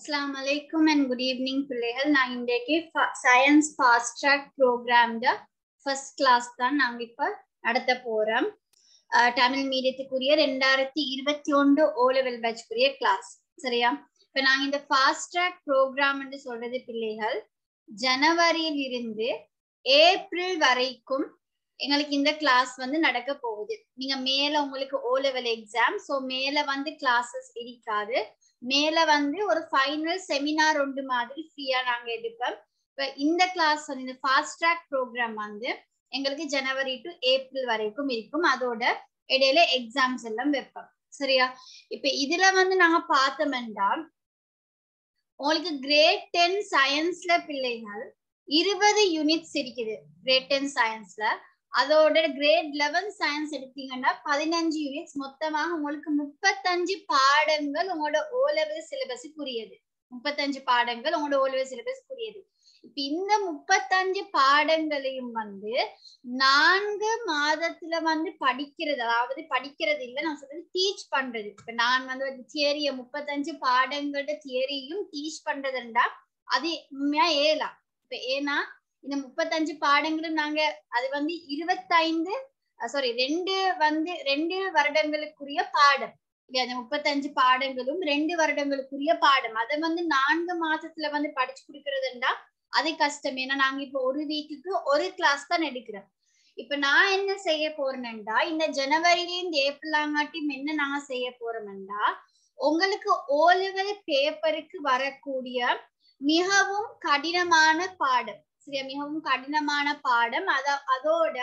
அஸ்லாம் வலைக்கும் and good evening பிள்ளைகள் நான் இன்றைக்கு சயின்ஸ் ஃபாஸ்ட் ட்ராக் ப்ரோக்ராம்ட ஃபர்ஸ்ட் கிளாஸ் தான் நாங்கள் இப்போ நடத்த போகிறோம் தமிழ் மீடியத்துக்குரிய ரெண்டாயிரத்தி இருபத்தி ஒன்று ஓ லெவல் பேட்ச்க்குரிய கிளாஸ் சரியா இப்போ நாங்கள் இந்த ஃபாஸ்ட் ட்ராக் ப்ரோக்ராம் என்று சொல்றது பிள்ளைகள் ஜனவரியில் இருந்து ஏப்ரல் வரைக்கும் எங்களுக்கு இந்த கிளாஸ் வந்து நடக்க போகுது நீங்க மேல உங்களுக்கு ஓ லெவல் எக்ஸாம் ஸோ மேல வந்து கிளாஸஸ் இருக்காது மேல வந்து ஒரு ஃபைனல் செமினார் ஒன்று மாதிரி ஃப்ரீயா நாங்க எடுப்போம் இப்ப இந்த கிளாஸ் வந்து இந்த ஃபாஸ்ட் ட்ராக் ப்ரோக்ராம் வந்து எங்களுக்கு ஜனவரி டு ஏப்ரல் வரைக்கும் இருக்கும் அதோட இடையில எக்ஸாம்ஸ் எல்லாம் வைப்போம் சரியா இப்ப இதுல வந்து நாங்க பார்த்தோம்னா உங்களுக்கு கிரேட் டென் சயின்ஸ்ல பிள்ளைகள் இருபது யூனிட்ஸ் இருக்குது கிரேட் டென் சயின்ஸ்ல அதோட கிரேட் லெவன் சயின்ஸ் எடுத்தீங்கன்னா பதினஞ்சு யூனிட்ஸ் மொத்தமாக உங்களுக்கு முப்பத்தஞ்சு பாடங்கள் உங்களோட ஓ லெவல் சிலபஸுக்குரியது முப்பத்தஞ்சு பாடங்கள் உங்களோட ஓ லெவல் சிலபஸ்க்குரியது இப்ப இந்த முப்பத்தஞ்சு பாடங்களையும் வந்து நான்கு மாதத்துல வந்து படிக்கிறது அதாவது படிக்கிறது இல்லை நான் சொல்றது டீச் பண்றது இப்ப நான் வந்து தியரிய முப்பத்தஞ்சு பாடங்களோட தியரியும் டீச் பண்றதுண்டா அது உண்மையா ஏலாம் இப்ப ஏன்னா இந்த முப்பத்தஞ்சு பாடங்களும் நாங்க அது வந்து இருபத்தைந்து சாரி ரெண்டு வந்து ரெண்டு வருடங்களுக்குரிய பாடம் அந்த முப்பத்தஞ்சு பாடங்களும் ரெண்டு வருடங்களுக்குரிய பாடம் அதை வந்து நான்கு மாசத்துல வந்து படிச்சு கொடுக்கறதுண்டா அது கஷ்டம் ஏன்னா நாங்க இப்போ ஒரு வீக்குக்கு ஒரு கிளாஸ் தான் எடுக்கிறோம் இப்ப நான் என்ன செய்ய போறேன்டா இந்த ஜனவரில இருந்து ஏப்ரலாங்காட்டியும் என்ன நாங்க செய்ய போறோம்டா உங்களுக்கு ஓ லெவல் பேப்பருக்கு வரக்கூடிய மிகவும் கடினமான பாடம் சரியா மிகவும் கடினமான பாடம் அத அதோட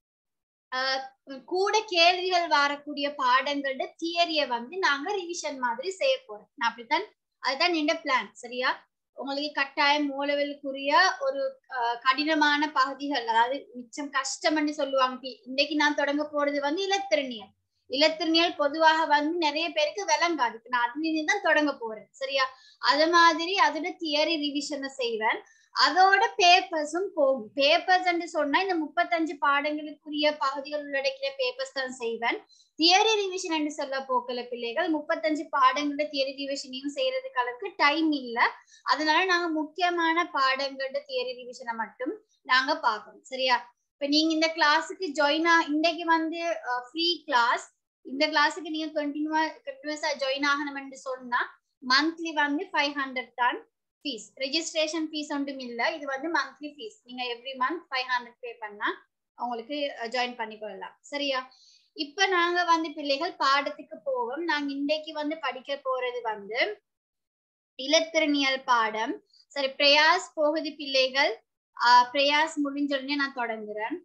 கூட கேள்விகள் வரக்கூடிய பாடங்களோட தியரிய வந்து நாங்க ரிவிஷன் மாதிரி செய்ய போறோம் நான் அப்படித்தான் அதுதான் நின்ற பிளான் சரியா உங்களுக்கு கட்டாயம் மூலவலுக்குரிய ஒரு கடினமான பகுதிகள் அதாவது மிச்சம் கஷ்டம்னு சொல்லுவாங்க இன்னைக்கு நான் தொடங்க போறது வந்து இலத்திரனியல் இலத்திரனியல் பொதுவாக வந்து நிறைய பேருக்கு விளங்காது நான் அதுல தான் தொடங்க போறேன் சரியா அது மாதிரி அதோட தியரி ரிவிஷனை செய்வேன் அதோட பேப்பர்ஸும் போகும் பேப்பர்ஸ் சொன்னா இந்த முப்பத்தஞ்சு பாடங்களுக்குரிய பகுதிகள் உள்ளடக்கிய பேப்பர்ஸ் தான் செய்வேன் தியரி ரிவிஷன் என்று சொல்ல போக்கல பிள்ளைகள் முப்பத்தஞ்சு பாடங்களோட தியரி ரிவிஷனையும் செய்யறதுக்கு அளவுக்கு டைம் இல்ல அதனால நாங்க முக்கியமான பாடங்களோட தியரி ரிவிஷனை மட்டும் நாங்க பார்க்கணும் சரியா இப்ப நீங்க இந்த கிளாஸுக்கு ஜாயின் ஆ இன்னைக்கு வந்து ஃப்ரீ கிளாஸ் இந்த கிளாஸுக்கு நீங்க கண்டினியூவா கண்டினியூஸா ஜாயின் ஆகணும்னு சொன்னா மந்த்லி வந்து ஃபைவ் ஹண்ட்ரட் தான் ஃபீஸ் ரெஜிஸ்ட்ரேஷன் ஃபீஸ் ஒன்றும் இல்லை இது வந்து மந்த்லி ஃபீஸ் நீங்க every month five hundred pay பண்ணா உங்களுக்கு ஜாயின் பண்ணிக்கொள்ளலாம் சரியா இப்ப நாங்க வந்து பிள்ளைகள் பாடத்துக்கு போவோம் நாங்க இன்றைக்கு வந்து படிக்க போறது வந்து இலத்திரனியல் பாடம் சரி பிரயாஸ் போகுது பிள்ளைகள் ஆஹ் பிரயாஸ் முடிஞ்ச உடனே நான் தொடங்குறேன்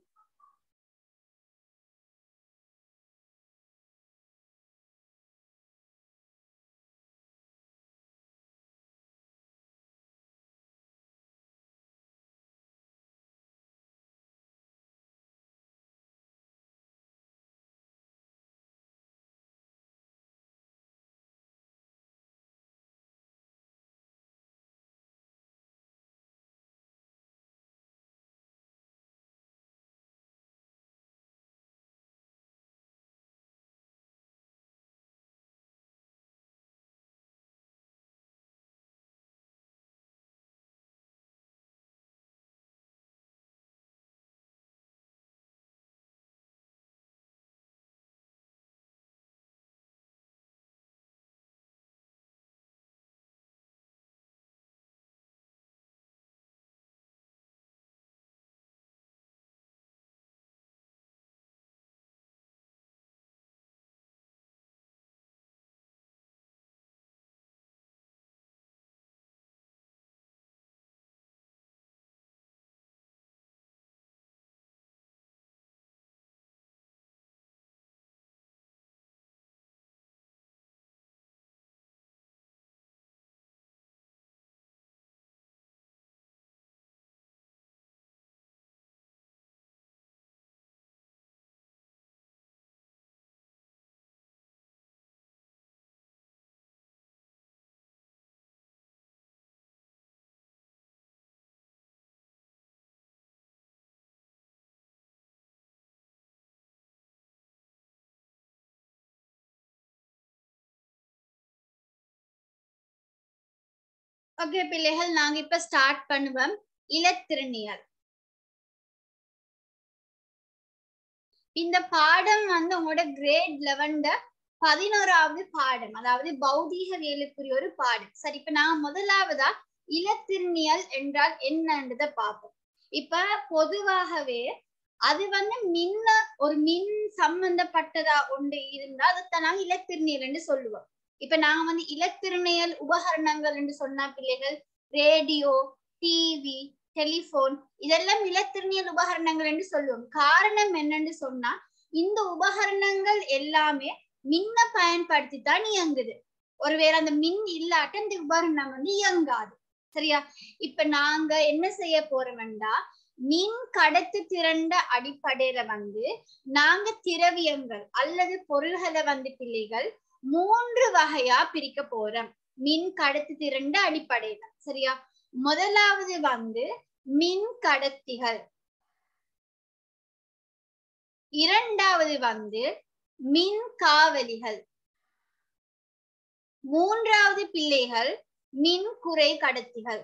ஓகே பிள்ளைகள் நாங்க இப்ப ஸ்டார்ட் பண்ணுவோம் இலத்திருநியல் இந்த பாடம் வந்து உங்களோட கிரேட் லெவன்ல பதினோராவது பாடம் அதாவது பௌதீகவியலுக்குரிய ஒரு பாடம் சரி இப்ப நான் முதலாவதா இலத்திருநியல் என்றால் என்னன்றத பார்ப்போம் இப்ப பொதுவாகவே அது வந்து மின்ன ஒரு மின் சம்பந்தப்பட்டதா ஒன்று இருந்தா அதைத்தான் நாங்க இலத்திருநியல் என்று சொல்லுவோம் இப்ப நாங்க வந்து இலத்திருநியல் உபகரணங்கள் என்று சொன்னா பிள்ளைகள் ரேடியோ டிவி டெலிபோன் இதெல்லாம் இலத்திருநியல் உபகரணங்கள் என்று சொல்லுவோம் காரணம் என்னன்னு சொன்னா இந்த உபகரணங்கள் எல்லாமே மின்ன பயன்படுத்தி தான் இயங்குது ஒருவேளை அந்த மின் இல்லாட்ட இந்த உபகரணம் வந்து இயங்காது சரியா இப்ப நாங்க என்ன செய்ய போறோம்டா மின் கடத்து திரண்ட அடிப்படையில வந்து நாங்க திரவியங்கள் அல்லது பொருள்களை வந்து பிள்ளைகள் மூன்று வகையா பிரிக்க போறோம் மின் கடத்து திரண்ட அடிப்படையில சரியா முதலாவது வந்து மின் கடத்திகள் இரண்டாவது வந்து மின் காவலிகள் மூன்றாவது பிள்ளைகள் மின் குறை கடத்திகள்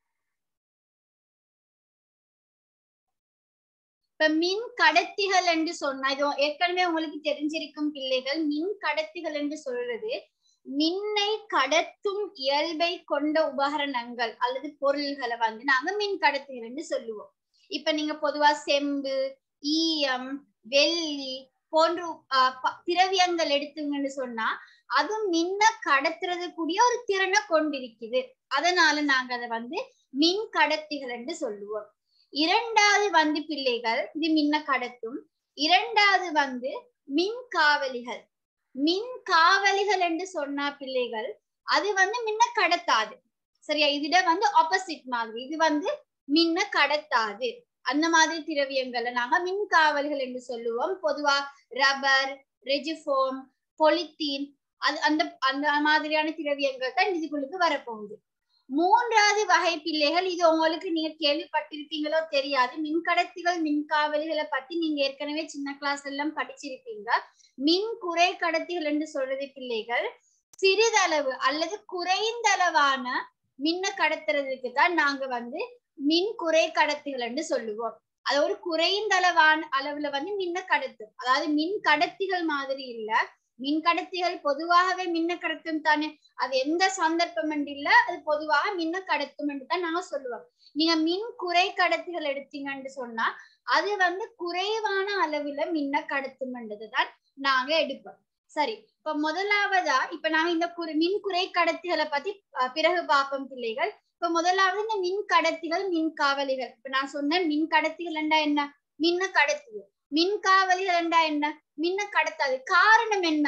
இப்ப மின் கடத்திகள் என்று சொன்னா இது ஏற்கனவே உங்களுக்கு தெரிஞ்சிருக்கும் பிள்ளைகள் மின் கடத்திகள் என்று சொல்றது மின்னை கடத்தும் இயல்பை கொண்ட உபகரணங்கள் அல்லது பொருள்களை வந்து நாங்க மின் கடத்திகள் என்று சொல்லுவோம் இப்ப நீங்க பொதுவா செம்பு ஈயம் வெள்ளி போன்ற திரவியங்கள் எடுத்துங்கன்னு சொன்னா அது மின்ன கடத்துறது கூடிய ஒரு திறனை கொண்டிருக்குது அதனால நாங்க அதை வந்து மின் கடத்திகள் என்று சொல்லுவோம் இரண்டாவது வந்து பிள்ளைகள் இது மின்ன கடத்தும் இரண்டாவது வந்து மின் காவலிகள் மின் காவலிகள் என்று சொன்னா பிள்ளைகள் அது வந்து மின்ன கடத்தாது சரியா இதுட வந்து ஆப்போசிட் மாதிரி இது வந்து மின்ன கடத்தாது அந்த மாதிரி திரவியங்களை நாங்க மின் காவல்கள் என்று சொல்லுவோம் பொதுவா ரப்பர் ரெஜிஃபோம் பொலித்தீன் அது அந்த அந்த மாதிரியான திரவியங்கள் தான் இதுக்குள்ளுக்கு வரப்போகுது மூன்றாவது வகை பிள்ளைகள் இது உங்களுக்கு நீங்க கேள்விப்பட்டிருப்பீங்களோ தெரியாது மின்கடத்திகள் மின்காவலிகளை பத்தி நீங்க ஏற்கனவே சின்ன கிளாஸ் எல்லாம் படிச்சிருப்பீங்க மின் குறை கடத்திகள் என்று சொல்றது பிள்ளைகள் சிறிதளவு அல்லது குறைந்தளவான மின்ன கடத்துறதுக்கு தான் நாங்க வந்து மின் குறை கடத்திகள் என்று சொல்லுவோம் அது ஒரு குறைந்த அளவான அளவுல வந்து மின்ன கடத்தும் அதாவது மின் கடத்திகள் மாதிரி இல்ல மின் கடத்திகள் பொதுவாகவே மின்ன கடத்தும் தானே அது எந்த சந்தர்ப்பம் இல்ல அது பொதுவாக மின்ன கடத்தும் என்று தான் நாங்க சொல்லுவோம் நீங்க மின் குறை கடத்திகள் எடுத்தீங்கன்னு சொன்னா அது வந்து குறைவான அளவுல மின்ன கடத்தும் என்றதுதான் நாங்க எடுப்போம் சரி இப்ப முதலாவதா இப்ப நாங்க இந்த குறை மின் குறை கடத்திகளை பத்தி பிறகு பார்ப்போம் பிள்ளைகள் இப்ப முதலாவது இந்த மின் கடத்திகள் மின் காவலிகள் இப்ப நான் சொன்னேன் மின் கடத்திகள் என்றா என்ன மின்ன கடத்துது மின் காவலிகள் என்றா என்ன மின்ன கடத்தாது காரணம் என்ன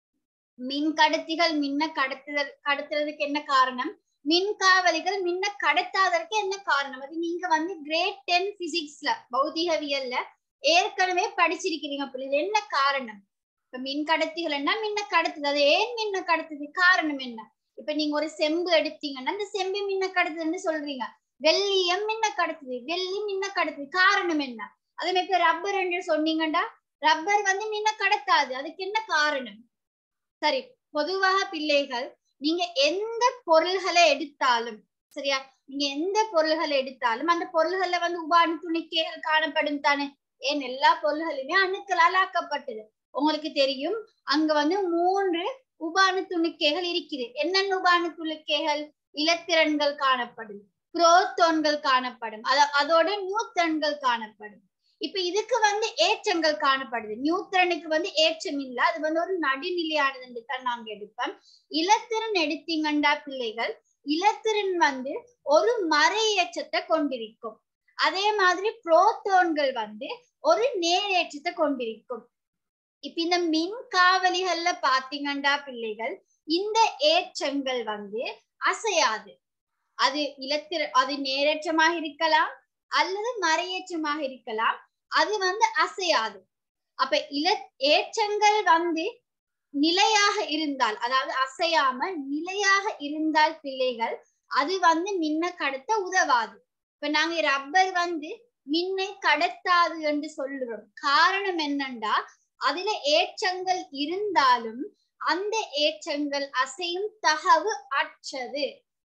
மின் கடத்திகள் மின்ன கடத்துதல் கடத்துறதுக்கு என்ன காரணம் மின் காவலிகள் மின்ன கடத்தாதற்கு என்ன காரணம் அது நீங்க வந்து கிரேட் டென் பிசிக்ஸ்ல பௌதிகவியல்ல ஏற்கனவே படிச்சிருக்கிறீங்க புரியுது என்ன காரணம் இப்ப மின் கடத்திகள் என்ன மின்ன கடத்துது அது ஏன் மின்ன கடத்துது காரணம் என்ன இப்ப நீங்க ஒரு செம்பு எடுத்தீங்கன்னா அந்த செம்பு மின்ன கடத்துதுன்னு சொல்றீங்க வெள்ளியம் மின்ன கடத்துது வெள்ளி மின்ன கடத்துது காரணம் என்ன அதே மாதிரி இப்ப ரப்பர் என்று சொன்னீங்கடா ரப்பர் வந்து மின்ன கடத்தாது அதுக்கு என்ன காரணம் சரி பொதுவாக பிள்ளைகள் நீங்க எந்த பொருள்களை எடுத்தாலும் சரியா நீங்க எந்த பொருள்களை எடுத்தாலும் அந்த பொருள்கள்ல வந்து உபாணு துணிக்கைகள் காணப்படும் தானே ஏன் எல்லா பொருள்களுமே அணுக்களால் ஆக்கப்பட்டது உங்களுக்கு தெரியும் அங்க வந்து மூன்று உபாணு துணிக்கைகள் இருக்குது என்னென்ன உபாணு துணிக்கைகள் இலத்திரன்கள் காணப்படும் புரோத்தோன்கள் காணப்படும் அத அதோட நியூத்திரன்கள் காணப்படும் இப்ப இதுக்கு வந்து ஏற்றங்கள் காணப்படுது நியூத்திரனுக்கு வந்து ஏற்றம் இல்ல அது வந்து ஒரு நடுநிலையானது தான் நாங்க எடுப்போம் இலத்திரன் எடுத்தீங்கண்டா பிள்ளைகள் இலத்திரன் வந்து ஒரு மறையேற்றத்தை கொண்டிருக்கும் அதே மாதிரி புரோத்தோன்கள் வந்து ஒரு நேரேற்றத்தை கொண்டிருக்கும் இப்ப இந்த மின் காவலிகள்ல பாத்தீங்கண்டா பிள்ளைகள் இந்த ஏற்றங்கள் வந்து அசையாது அது இலத்திர அது நேரேற்றமாக இருக்கலாம் அல்லது மறையேற்றமாக இருக்கலாம் அது வந்து அசையாது அப்ப இல ஏற்றங்கள் வந்து நிலையாக இருந்தால் அதாவது அசையாம நிலையாக இருந்தால் பிள்ளைகள் அது வந்து மின்ன கடத்த உதவாது இப்ப நாங்க ரப்பர் வந்து மின்னை கடத்தாது என்று சொல்லுறோம் காரணம் என்னண்டா அதுல ஏற்றங்கள் இருந்தாலும் அந்த ஏற்றங்கள் அசையும் தகவு அற்றது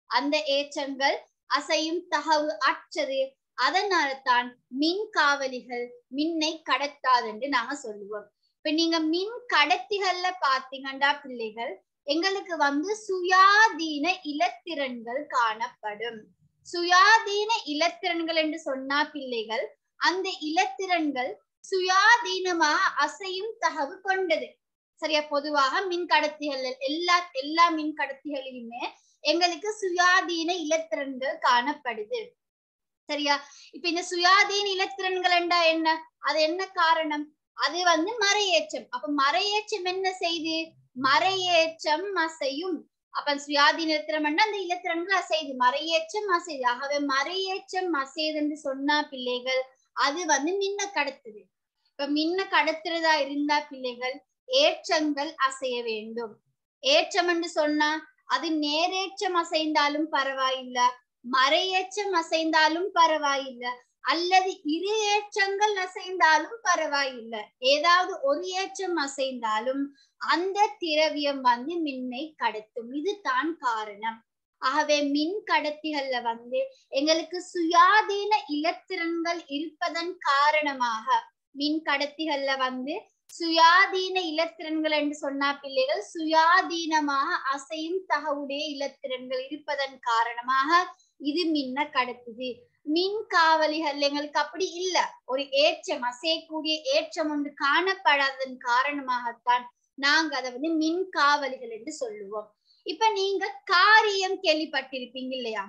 அந்த ஏற்றங்கள் அசையும் தகவு அற்றது அதனால தான் மின் காவலிகள் மின்னை கடத்தாது என்று நாங்க சொல்லுவோம் இப்ப நீங்க மின் கடத்திகள்ல பாத்தீங்கன்னா பிள்ளைகள் எங்களுக்கு வந்து சுயாதீன இலத்திரன்கள் காணப்படும் சுயாதீன இலத்திரன்கள் என்று சொன்னா பிள்ளைகள் அந்த இலத்திரன்கள் சுயாதீனமா அசையும் தகவு கொண்டது சரியா பொதுவாக மின் கடத்திகள் எல்லா எல்லா மின் கடத்திகளிலுமே எங்களுக்கு சுயாதீன இலத்திரன்கள் காணப்படுது சரியா இப்ப இந்த சுயாதீன இலத்திரன்கள் என்றா என்ன அது என்ன காரணம் அது வந்து மறையேற்றம் அப்ப மறையேற்றம் என்ன செய்து மறையேற்றம் அசையும் அப்ப சுயாதீன இலத்திரம் அந்த இலத்திரன்கள் அசைது மறையேற்றம் அசைது ஆகவே மறையேற்றம் அசைது என்று சொன்னா பிள்ளைகள் அது வந்து மின்ன கடத்துது இப்ப மின்ன கடத்துறதா இருந்தா பிள்ளைகள் ஏற்றங்கள் அசைய வேண்டும் ஏற்றம் என்று சொன்னா அது நேரேற்றம் அசைந்தாலும் பரவாயில்ல மறையேற்றம் அசைந்தாலும் பரவாயில்ல அல்லது இரு ஏற்றங்கள் அசைந்தாலும் பரவாயில்ல ஏதாவது ஒரு ஏற்றம் அசைந்தாலும் அந்த திரவியம் வந்து மின்னை கடத்தும் இதுதான் காரணம் ஆகவே மின் கடத்திகள்ல வந்து எங்களுக்கு சுயாதீன இலத்திரன்கள் இருப்பதன் காரணமாக மின் கடத்திகள்ல வந்து சுயாதீன இலத்திரன்கள் என்று சொன்னா பிள்ளைகள் சுயாதீனமாக அசையும் தகவுடைய இலத்திரன்கள் இருப்பதன் காரணமாக இது மின்ன கடத்துது மின் காவலிகள் எங்களுக்கு அப்படி இல்ல ஒரு ஏற்றம் அசையக்கூடிய ஏற்றம் ஒன்று காணப்படாததன் காரணமாகத்தான் நாங்க அதை வந்து மின் காவலிகள் என்று சொல்லுவோம் இப்ப நீங்க காரியம் கேள்விப்பட்டிருப்பீங்க இல்லையா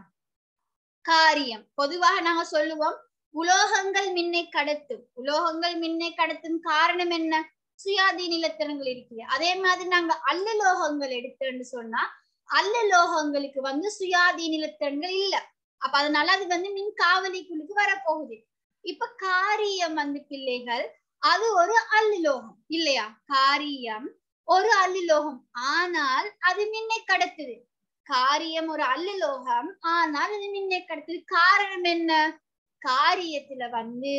காரியம் பொதுவாக நாங்க சொல்லுவோம் உலோகங்கள் மின்னை கடத்தும் உலோகங்கள் மின்னை கடத்தும் காரணம் என்ன சுயாதீன இலத்திரங்கள் இருக்குது அதே மாதிரி நாங்க அல்லலோகங்கள் எடுத்தோம்னு சொன்னா அல்லலோகங்களுக்கு வந்து சுயாதீன இலத்திரன்கள் இல்ல அப்ப அதனால அது வந்து மின் காவலிக்குள்ளுக்கு வரப்போகுது இப்ப காரியம் வந்து பிள்ளைகள் அது ஒரு அல்லுலோகம் இல்லையா காரியம் ஒரு அல்லுலோகம் ஆனால் அது மின்னை கடத்துது காரியம் ஒரு அல்லுலோகம் ஆனால் அது மின்னை கடத்துது காரணம் என்ன காரியத்துல வந்து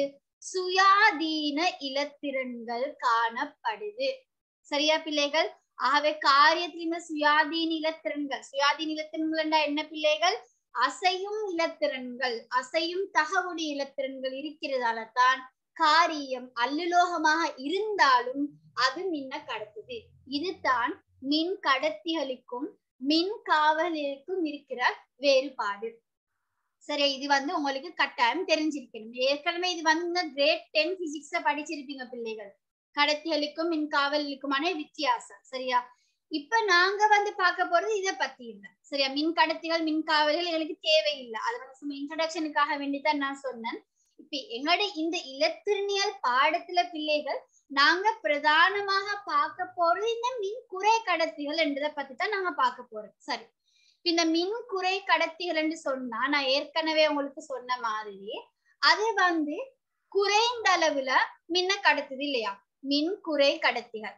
சுயாதீன இலத்திரன்கள் காணப்படுது சரியா பிள்ளைகள் ஆகவே காரியத்திலுமே சுயாதீன இலத்திரன்கள் சுயாதீன இலத்திரன்கள் என்ன பிள்ளைகள் அசையும் இலத்திரன்கள் அசையும் தகவுடைய இலத்திரன்கள் இருக்கிறதால தான் காரியம் அல்லுலோகமாக இருந்தாலும் அது மின்ன கடத்துது இதுதான் மின் கடத்திகளுக்கும் மின் காவலுக்கும் இருக்கிற வேறுபாடு சரி இது வந்து உங்களுக்கு கட்டாயம் தெரிஞ்சிருக்கணும் ஏற்கனவே இது வந்து கிரேட் டென் பிசிக்ஸ்ல படிச்சிருப்பீங்க பிள்ளைகள் கடத்திகளுக்கும் மின் காவலுக்குமான வித்தியாசம் சரியா இப்ப நாங்க வந்து பார்க்க போறது இத பத்தி இல்ல சரியா மின் கடத்திகள் மின் காவல்கள் எங்களுக்கு தேவையில்லை அது வந்து சும்மா இன்ட்ரடக்ஷனுக்காக வேண்டிதான் நான் சொன்னேன் இப்ப எங்களோட இந்த இலத்திரனியல் பாடத்துல பிள்ளைகள் நாங்க பிரதானமாக பார்க்க போறது இந்த மின் குறை கடத்திகள் என்றதை பத்தி தான் நாங்க பார்க்க போறோம் சரி இந்த மின் குறை கடத்திகள் என்று சொன்னா நான் ஏற்கனவே உங்களுக்கு சொன்ன மாதிரி அது வந்து குறைந்த அளவுல மின்ன கடத்துது இல்லையா மின் குறை கடத்திகள்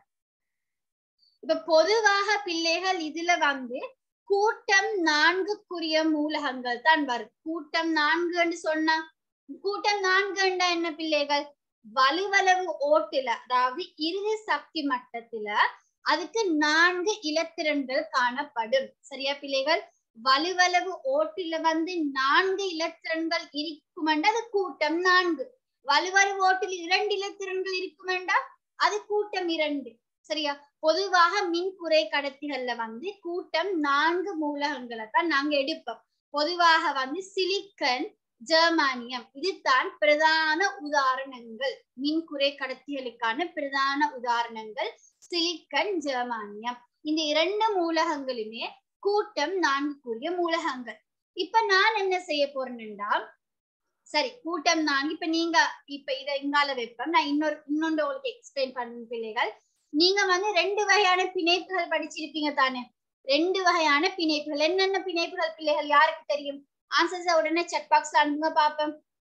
இப்ப பொதுவாக பிள்ளைகள் இதுல வந்து கூட்டம் நான்குக்குரிய மூலகங்கள் தான் வரும் கூட்டம் நான்குன்னு சொன்னா கூட்டம் நான்குண்டா என்ன பிள்ளைகள் வலுவளவு ஓட்டுல அதாவது இறுதி சக்தி மட்டத்துல அதுக்கு நான்கு இலத்திரன்கள் காணப்படும் சரியா பிள்ளைகள் வலுவளவு ஓட்டுல வந்து நான்கு இலத்திரன்கள் இருக்குமெண்டா அது கூட்டம் நான்கு வலுவளவு ஓட்டில் இரண்டு இலத்திரன்கள் இருக்குமெண்டா அது கூட்டம் இரண்டு சரியா பொதுவாக மின் குறை கடத்திகள்ல வந்து கூட்டம் நான்கு மூலகங்களை தான் நாங்க எடுப்போம் பொதுவாக வந்து சிலிக்கன் ஜெர்மானியம் இதுதான் பிரதான உதாரணங்கள் மின் குறை கடத்திகளுக்கான பிரதான உதாரணங்கள் சிலிக்கன் ஜெர்மானியம் இந்த இரண்டு மூலகங்களுமே கூட்டம் நான்குக்குரிய மூலகங்கள் இப்ப நான் என்ன செய்ய போறேன்டா சரி கூட்டம் நான்கு இப்ப நீங்க இப்ப இத இங்கால வைப்பேன் நான் இன்னொரு இன்னொன்று உங்களுக்கு எக்ஸ்பிளைன் பண்ண பிள்ளைகள் நீங்க வந்து ரெண்டு வகையான பிணைப்புகள் படிச்சிருப்பீங்க தானே ரெண்டு வகையான பிணைப்புகள் என்னென்ன பிணைப்புகள் பிள்ளைகள் யாருக்கு தெரியும் ஆன்சர்ஸ் உடனே செக் பாக்ஸ்ல அனுப்புங்க பாப்போம்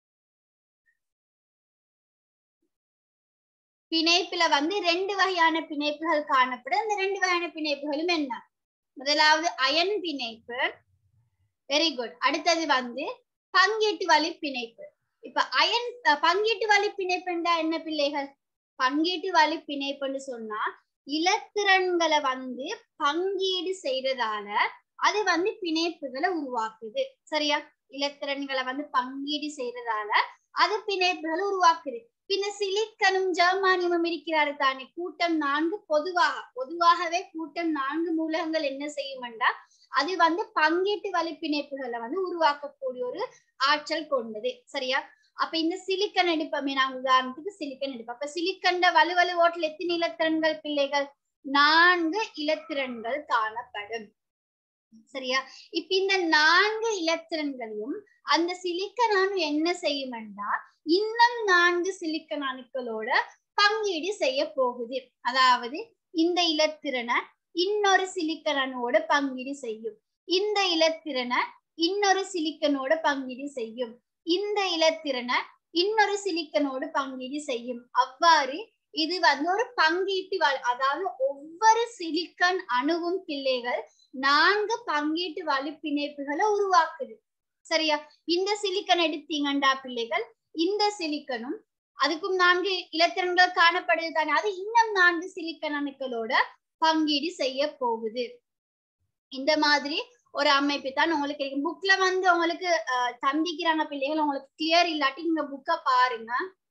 பிணைப்புல வந்து ரெண்டு வகையான பிணைப்புகள் காணப்படும் இந்த ரெண்டு வகையான பிணைப்புகளும் என்ன முதலாவது அயன் பிணைப்பு வெரி குட் அடுத்தது வந்து பங்கீட்டு வழி பிணைப்பு இப்ப அயன் பங்கீட்டு வழி பிணைப்புண்டா என்ன பிள்ளைகள் பங்கீட்டு வழி பிணைப்புன்னு சொன்னா இலத்திரன்களை வந்து பங்கீடு செய்யறதால அது வந்து பிணைப்புகளை உருவாக்குது சரியா இலத்திரன்களை வந்து பங்கீடு செய்யறதால அது பிணைப்புகளை உருவாக்குது பின்ன சிலிக்கனும் ஜெர்மானியமும் இருக்கிறாரு தானே கூட்டம் நான்கு பொதுவாக பொதுவாகவே கூட்டம் நான்கு மூலகங்கள் என்ன செய்யும்டா அது வந்து பங்கீட்டு வலைப்பிணைப்புகளை வந்து உருவாக்கக்கூடிய ஒரு ஆற்றல் கொண்டது சரியா அப்ப இந்த சிலிக்கன் எடுப்போமே நாங்க உதாரணத்துக்கு சிலிக்கன் எடுப்போம் அப்ப சிலிக்கண்ட வலுவலு ஓட்டில் எத்தனை இலத்திரன்கள் பிள்ளைகள் நான்கு இலத்திரன்கள் காணப்படும் சரியா இப்ப இந்த நான்கு இலத்திரன்களையும் அந்த சிலிக்கன் அணு என்ன செய்யும்னா இன்னும் நான்கு சிலிக்கன் அணுக்களோட பங்கீடு செய்ய போகுது அதாவது இந்த இலத்திரனை இன்னொரு சிலிக்கன் அணுவோட பங்கீடு செய்யும் இந்த இலத்திரனை இன்னொரு சிலிக்கனோட பங்கீடு செய்யும் இந்த இலத்திரனை இன்னொரு சிலிக்கனோடு பங்கீடு செய்யும் அவ்வாறு இது வந்து ஒரு பங்கீட்டு வழி அதாவது ஒவ்வொரு சிலிக்கன் அணுவும் பிள்ளைகள் நான்கு பங்கீட்டு வழி பிணைப்புகளை உருவாக்குது சரியா இந்த சிலிக்கன் எடுத்தீங்கண்டா பிள்ளைகள் இந்த சிலிக்கனும் அதுக்கும் நான்கு இலத்திரன்கள் காணப்படுது தானே அது இன்னும் நான்கு சிலிக்கன் அணுக்களோட பங்கீடு செய்ய போகுது இந்த மாதிரி ஒரு அமைப்பு தான் உங்களுக்கு கிடைக்கும் புக்ல வந்து உங்களுக்கு தந்திக்கிறாங்க பிள்ளைகள் உங்களுக்கு கிளியர் இல்லாட்டி இந்த புக்கை பாருங்க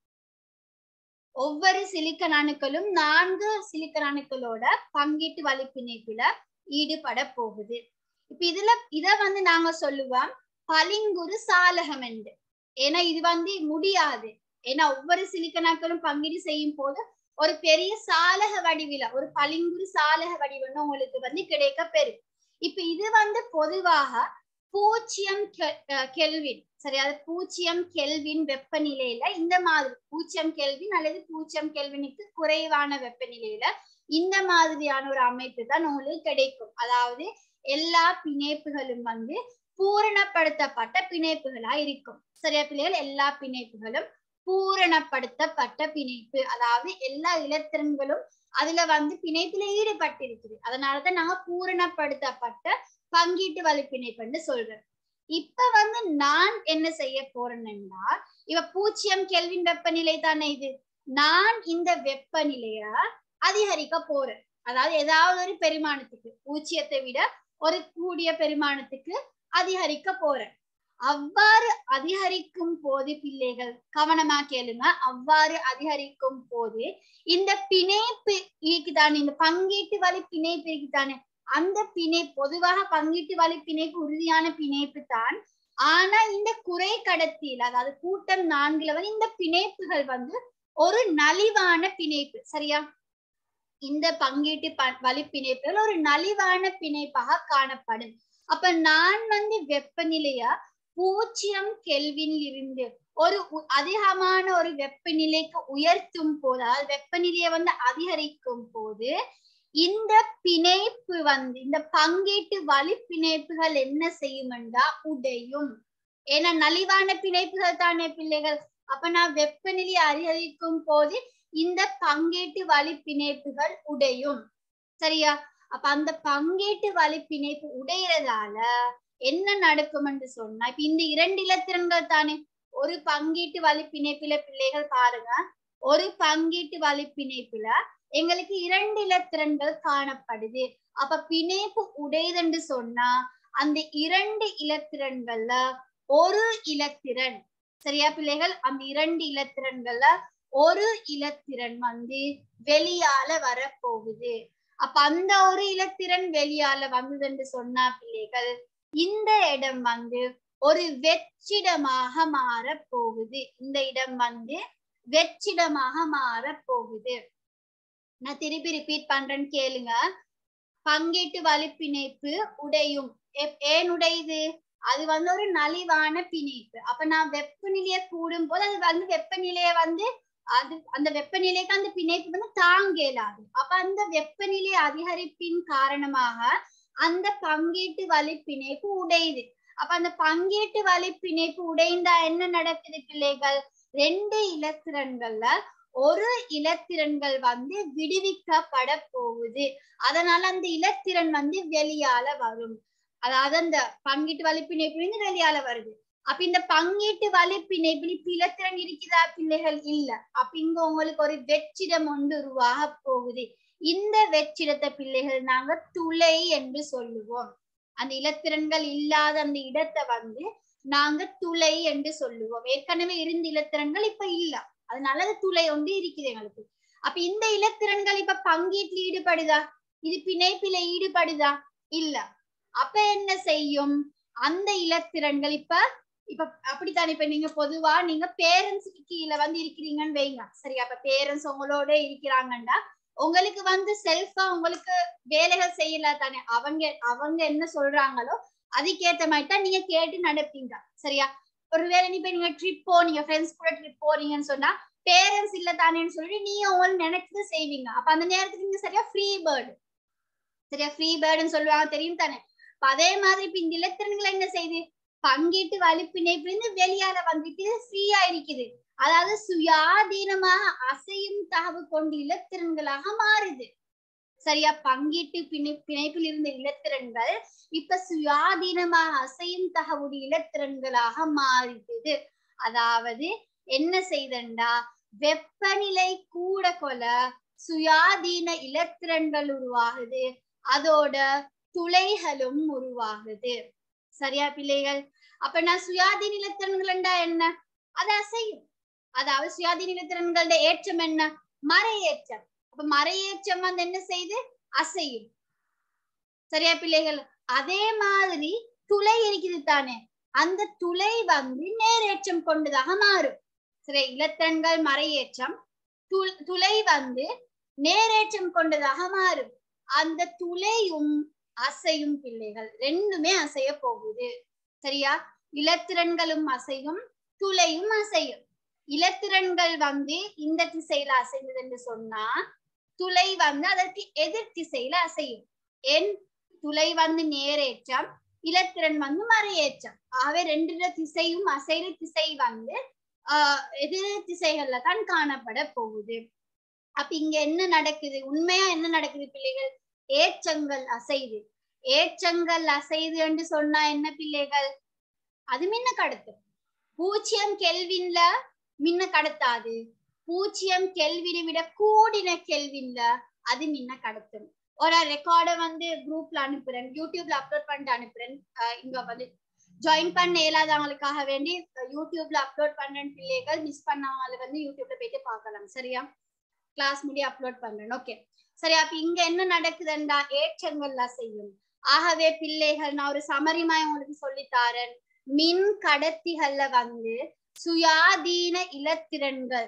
ஒவ்வொரு சிலிக்கன் அணுக்களும் நான்கு சிலிக்கன் அணுக்களோட பங்கீட்டு வலைப்பிணைப்புல ஈடுபட போகுது இப்ப இதுல இத வந்து நாங்க சொல்லுவோம் பளிங்குரு சாலகம் என்று ஏன்னா இது வந்து முடியாது ஏன்னா ஒவ்வொரு சிலிக்கனாக்களும் பங்கீடு செய்யும் போது ஒரு பெரிய சாலக வடிவில ஒரு பளிங்குரு சாலக வடிவம்னு உங்களுக்கு வந்து கிடைக்க பெறும் இப்ப இது வந்து பொதுவாக பூஜ்ஜியம் கெல்வின் சரி அது பூஜ்ஜியம் கெல்வின் வெப்பநிலையில இந்த மாதிரி பூஜ்ஜியம் கெல்வின் அல்லது பூஜ்ஜியம் கெல்வினுக்கு குறைவான வெப்பநிலையில இந்த மாதிரியான ஒரு அமைப்பு தான் உங்களுக்கு கிடைக்கும் அதாவது எல்லா பிணைப்புகளும் வந்து பூரணப்படுத்தப்பட்ட பிணைப்புகளா இருக்கும் சரியா பிள்ளைகள் எல்லா பிணைப்புகளும் பூரணப்படுத்தப்பட்ட பிணைப்பு அதாவது எல்லா இலத்திரன்களும் அதுல வந்து பிணைப்புல ஈடுபட்டிருக்குது அதனாலதான் நாங்க பூரணப்படுத்தப்பட்ட பங்கீட்டு வலைப்பிணைப்புன்னு சொல்றோம் இப்ப வந்து நான் என்ன செய்ய போறேன்னா இவ பூஜ்ஜியம் கெல்வின் வெப்பநிலை தானே இது நான் இந்த வெப்பநிலைய அதிகரிக்க போறேன் அதாவது ஏதாவது ஒரு பெருமானத்துக்கு பூஜ்ஜியத்தை விட ஒரு கூடிய பெருமானத்துக்கு அதிகரிக்க போறேன் அவ்வாறு அதிகரிக்கும் போது பிள்ளைகள் கவனமா கேளுங்க அவ்வாறு அதிகரிக்கும் போது இந்த பிணைப்பு இருக்குதானே இந்த பங்கீட்டு வழி பிணைப்பு இருக்குதானே அந்த பிணை பொதுவாக பங்கீட்டு வழி பிணைப்பு உறுதியான பிணைப்பு தான் ஆனா இந்த குறை கடத்தியில் அதாவது கூட்டம் நான்குல வந்து இந்த பிணைப்புகள் வந்து ஒரு நலிவான பிணைப்பு சரியா இந்த பங்கீட்டு வழி பிணைப்புகள் ஒரு நலிவான பிணைப்பாக காணப்படும் அப்ப நான் வந்து வெப்பநிலைய பூஜ்ஜியம் கெல்வின் இருந்து ஒரு அதிகமான ஒரு வெப்பநிலைக்கு உயர்த்தும் போது அதாவது வெப்பநிலையை வந்து அதிகரிக்கும் போது இந்த பிணைப்பு வந்து இந்த பங்கீட்டு வழி பிணைப்புகள் என்ன செய்யுமெண்டா உடையும் ஏன்னா நலிவான பிணைப்புகள் தானே பிள்ளைகள் அப்ப நான் வெப்பநிலை அதிகரிக்கும் போது இந்த பங்கீட்டு வழி பிணைப்புகள் உடையும் சரியா அப்ப அந்த பங்கீட்டு வழி பிணைப்பு உடையறதால என்ன நடக்கும் என்று சொன்னா இப்ப இந்த இரண்டு இலத்திரன்கள் தானே ஒரு பங்கீட்டு வழி பிணைப்புல பிள்ளைகள் பாருங்க ஒரு பங்கீட்டு வழி பிணைப்புல எங்களுக்கு இரண்டு இலத்திரன்கள் காணப்படுது அப்ப பிணைப்பு உடையதுன்னு சொன்னா அந்த இரண்டு இலத்திரன்கள்ல ஒரு இலத்திரன் சரியா பிள்ளைகள் அந்த இரண்டு இலத்திரன்கள்ல ஒரு இலத்திரன் வந்து வெளியால வரப்போகுது அப்ப அந்த ஒரு இலத்திரன் வெளியால வந்ததுன்னு சொன்னா பிள்ளைகள் இந்த இடம் வந்து ஒரு வெற்றிடமாக மாற போகுது இந்த இடம் வந்து வெற்றிடமாக மாற போகுது நான் திருப்பி ரிப்பீட் பண்றேன்னு கேளுங்க பங்கீட்டு வலிப்பிணைப்பு உடையும் ஏன் உடையுது அது வந்து ஒரு நலிவான பிணைப்பு அப்ப நான் வெப்பநிலைய கூடும் போது அது வந்து வெப்பநிலைய வந்து அது அந்த வெப்பநிலைக்கு அந்த பிணைப்பு வந்து தாங்க இயலாது அப்ப அந்த வெப்பநிலை அதிகரிப்பின் காரணமாக அந்த பங்கீட்டு வலி பிணைப்பு உடையுது அப்ப அந்த பங்கீட்டு வலி பிணைப்பு உடைந்தா என்ன நடக்குது பிள்ளைகள் ரெண்டு இலத்திரன்கள்ல ஒரு இலத்திரன்கள் வந்து விடுவிக்கப்பட போகுது அதனால அந்த இலத்திரன் வந்து வெளியால வரும் அதாவது அந்த பங்கீட்டு வலிப்பிணைப்பு வெளியால வருது அப்ப இந்த பங்கீட்டு வலிப்பிணைப்பு இப்ப இலத்திரன் இருக்குதா பிள்ளைகள் இல்ல அப்ப இங்க உங்களுக்கு ஒரு வெற்றிடம் ஒன்று உருவாக போகுது இந்த வெற்றிடத்தை பிள்ளைகள் நாங்க துளை என்று சொல்லுவோம் அந்த இலத்திரன்கள் இல்லாத அந்த இடத்தை வந்து நாங்க துளை என்று சொல்லுவோம் ஏற்கனவே இருந்த இலத்திரன்கள் இப்ப இல்ல அதனால அது துளை ஒன்று இருக்குது எங்களுக்கு அப்ப இந்த இலத்திரன்கள் இப்ப பங்கீட்டுல ஈடுபடுதா இது பிணைப்பில ஈடுபடுதா இல்ல அப்ப என்ன செய்யும் அந்த இலத்திரன்கள் இப்ப இப்ப அப்படித்தானே இப்ப நீங்க பொதுவா நீங்க பேரண்ட்ஸுக்கு கீழே வந்து இருக்கிறீங்கன்னு வைங்க சரி அப்ப பேரண்ட்ஸ் உங்களோட இருக்கிறாங்கன்னா உங்களுக்கு வந்து செல்ஃபா உங்களுக்கு வேலைகள் செய்யல தானே அவங்க அவங்க என்ன சொல்றாங்களோ அதுக்கேத்த மாதிரி தான் நீங்க கேட்டு நடப்பீங்க சரியா ஒருவேளை நீ இப்ப நீங்க ட்ரிப் போனீங்க ஃப்ரெண்ட்ஸ் கூட ட்ரிப் போறீங்கன்னு சொன்னா பேரண்ட்ஸ் இல்ல தானேன்னு சொல்லிட்டு நீங்க உங்களுக்கு நினைச்சது செய்வீங்க அப்ப அந்த நேரத்துக்கு நீங்க சரியா ஃப்ரீ பேர்டு சரியா ஃப்ரீ பேர்டுன்னு சொல்லுவாங்க தெரியும் தானே அப்ப அதே மாதிரி இப்ப இந்த இலத்திரன்களை என்ன செய்யுது பங்கீட்டு வலிப்பிணைப்பிலிருந்து வெளியால வந்துட்டு ஃப்ரீயா இருக்குது அதாவது சுயாதீனமாக அசையும் தகவு கொண்டு இலத்திரன்களாக மாறுது சரியா பங்கீட்டு பிணை பிணைப்பில் இருந்த இலத்திரன்கள் இப்ப சுயாதீனமாக அசையும் தகவுடைய இலத்திரன்களாக மாறிடுது அதாவது என்ன செய்தண்டா வெப்பநிலை கூட கொல சுயாதீன இலத்திரன்கள் உருவாகுது அதோட துளைகளும் உருவாகுது சரியா பிள்ளைகள் அப்ப நான் சுயாதீன இலத்திரன்கள்டா என்ன அது அசையும் அதாவது சுயாதீன இலத்திரன்களோட ஏற்றம் என்ன மறையேற்றம் அப்ப மறையேற்றம் வந்து என்ன செய்து அசையும் சரியா பிள்ளைகள் அதே மாதிரி துளை இருக்குது தானே அந்த துளை வந்து நேரேற்றம் கொண்டதாக மாறும் சரி இலத்திரன்கள் மறையேற்றம் து- துளை வந்து நேரேற்றம் கொண்டதாக மாறும் அந்த துளையும் அசையும் பிள்ளைகள் ரெண்டுமே அசைய போகுது சரியா இலத்திரன்களும் அசையும் துளையும் அசையும் இலத்திரன்கள் வந்து இந்த திசையில அசைந்தது என்று சொன்னா துளை வந்து அதற்கு எதிர் திசையில அசையும் என் துளை வந்து நேரேற்றம் இலத்திரன் வந்து மறையேற்றம் ஆகவே ரெண்டு திசையும் அசைற திசை வந்து ஆஹ் எதிர் திசைகள்ல தான் காணப்பட போகுது அப்ப இங்க என்ன நடக்குது உண்மையா என்ன நடக்குது பிள்ளைகள் ஏற்றங்கள் அசைது ஏற்றங்கள் அசைது என்று சொன்னா என்ன பிள்ளைகள் அது மின்ன கடத்தும் பூஜ்ஜியம் கெல்வின்ல மின்ன கடத்தாது பூஜ்ஜியம் கெல்வினை விட கூடின கெல்வின்ல அது மின்ன கடத்தும் ஒரு ரெக்கார்டை வந்து குரூப்ல அனுப்புறேன் யூடியூப்ல அப்லோட் பண்ணிட்டு அனுப்புறேன் அஹ் இங்க வந்து ஜாயின் பண்ண இயலாதவங்களுக்காக வேண்டி அஹ் யூடியூப்ல அப்லோட் பண்றேன் பிள்ளைகள் மிஸ் பண்ணவங்க வந்து யூடியூப்ல போயிட்டு பார்க்கலாம் சரியா கிளாஸ் முடிய அப்லோட் பண்றேன் ஓகே சரி அப்ப இங்க என்ன நடக்குதுண்டா ஏற்றங்கள்ல செய்யும் ஆகவே பிள்ளைகள் நான் ஒரு சமரிமாய் உங்களுக்கு சொல்லித்தாரேன் மின் கடத்திகள்ல வந்து சுயாதீன இலத்திரன்கள்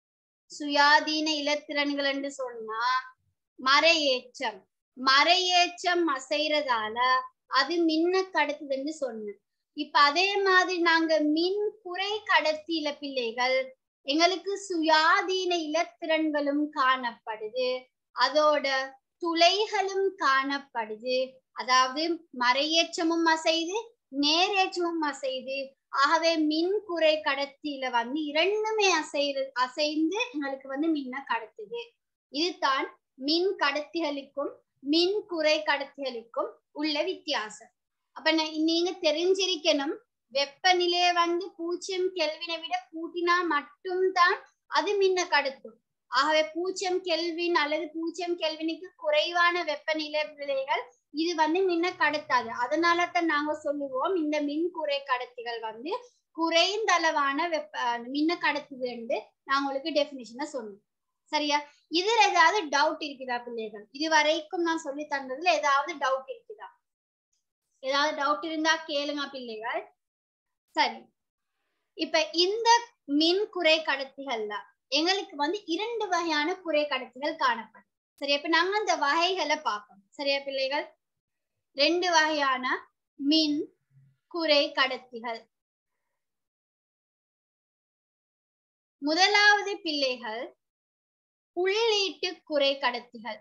சுயாதீன இலத்திரன்கள் என்று சொன்னா மறையேற்றம் மறையேற்றம் அசைறதால அது மின்ன கடத்துதுன்னு சொன்னேன் இப்ப அதே மாதிரி நாங்க மின் குறை கடத்தியில பிள்ளைகள் எங்களுக்கு சுயாதீன இலத்திரன்களும் காணப்படுது அதோட துளைகளும் காணப்படுது அதாவது மறையேற்றமும் அசைது நேரேற்றமும் அசைது ஆகவே மின் குறை கடத்தியில வந்து இரண்டுமே அசைது அசைந்து எங்களுக்கு வந்து மின்ன கடத்துது இதுதான் மின் கடத்திகளுக்கும் மின் குறை கடத்திகளுக்கும் உள்ள வித்தியாசம் அப்ப ந- நீங்க தெரிஞ்சிருக்கணும் வெப்பநிலையை வந்து பூஜ்ஜியம் கெல்வினை விட கூட்டினா மட்டும்தான் அது மின்ன கடத்தும் ஆகவே பூஜ்ஜியம் கெல்வின் அல்லது பூஜ்ஜியம் கெல்வினுக்கு குறைவான வெப்பநிலை விலைகள் இது வந்து மின்ன கடத்தாது அதனால தான் நாங்க சொல்லுவோம் இந்த மின் குறை கடத்திகள் வந்து குறைந்த அளவான வெப்ப அஹ் மின்ன கடத்துது என்று நான் உங்களுக்கு டெபினிஷனை சொன்னேன் சரியா இதுல ஏதாவது டவுட் இருக்குதா பிள்ளைகள் இது வரைக்கும் நான் சொல்லி தந்ததுல ஏதாவது டவுட் இருக்குதா ஏதாவது டவுட் இருந்தா கேளுங்க பிள்ளைகள் சரி இப்ப இந்த மின் குறை கடத்திகள்ல எங்களுக்கு வந்து இரண்டு வகையான குறை கடத்திகள் காணப்படும் சரியா இப்ப நாங்க அந்த வகைகளை பார்ப்போம் சரியா பிள்ளைகள் ரெண்டு வகையான மின் குறை கடத்திகள் முதலாவது பிள்ளைகள் உள்ளீட்டு குறை கடத்திகள்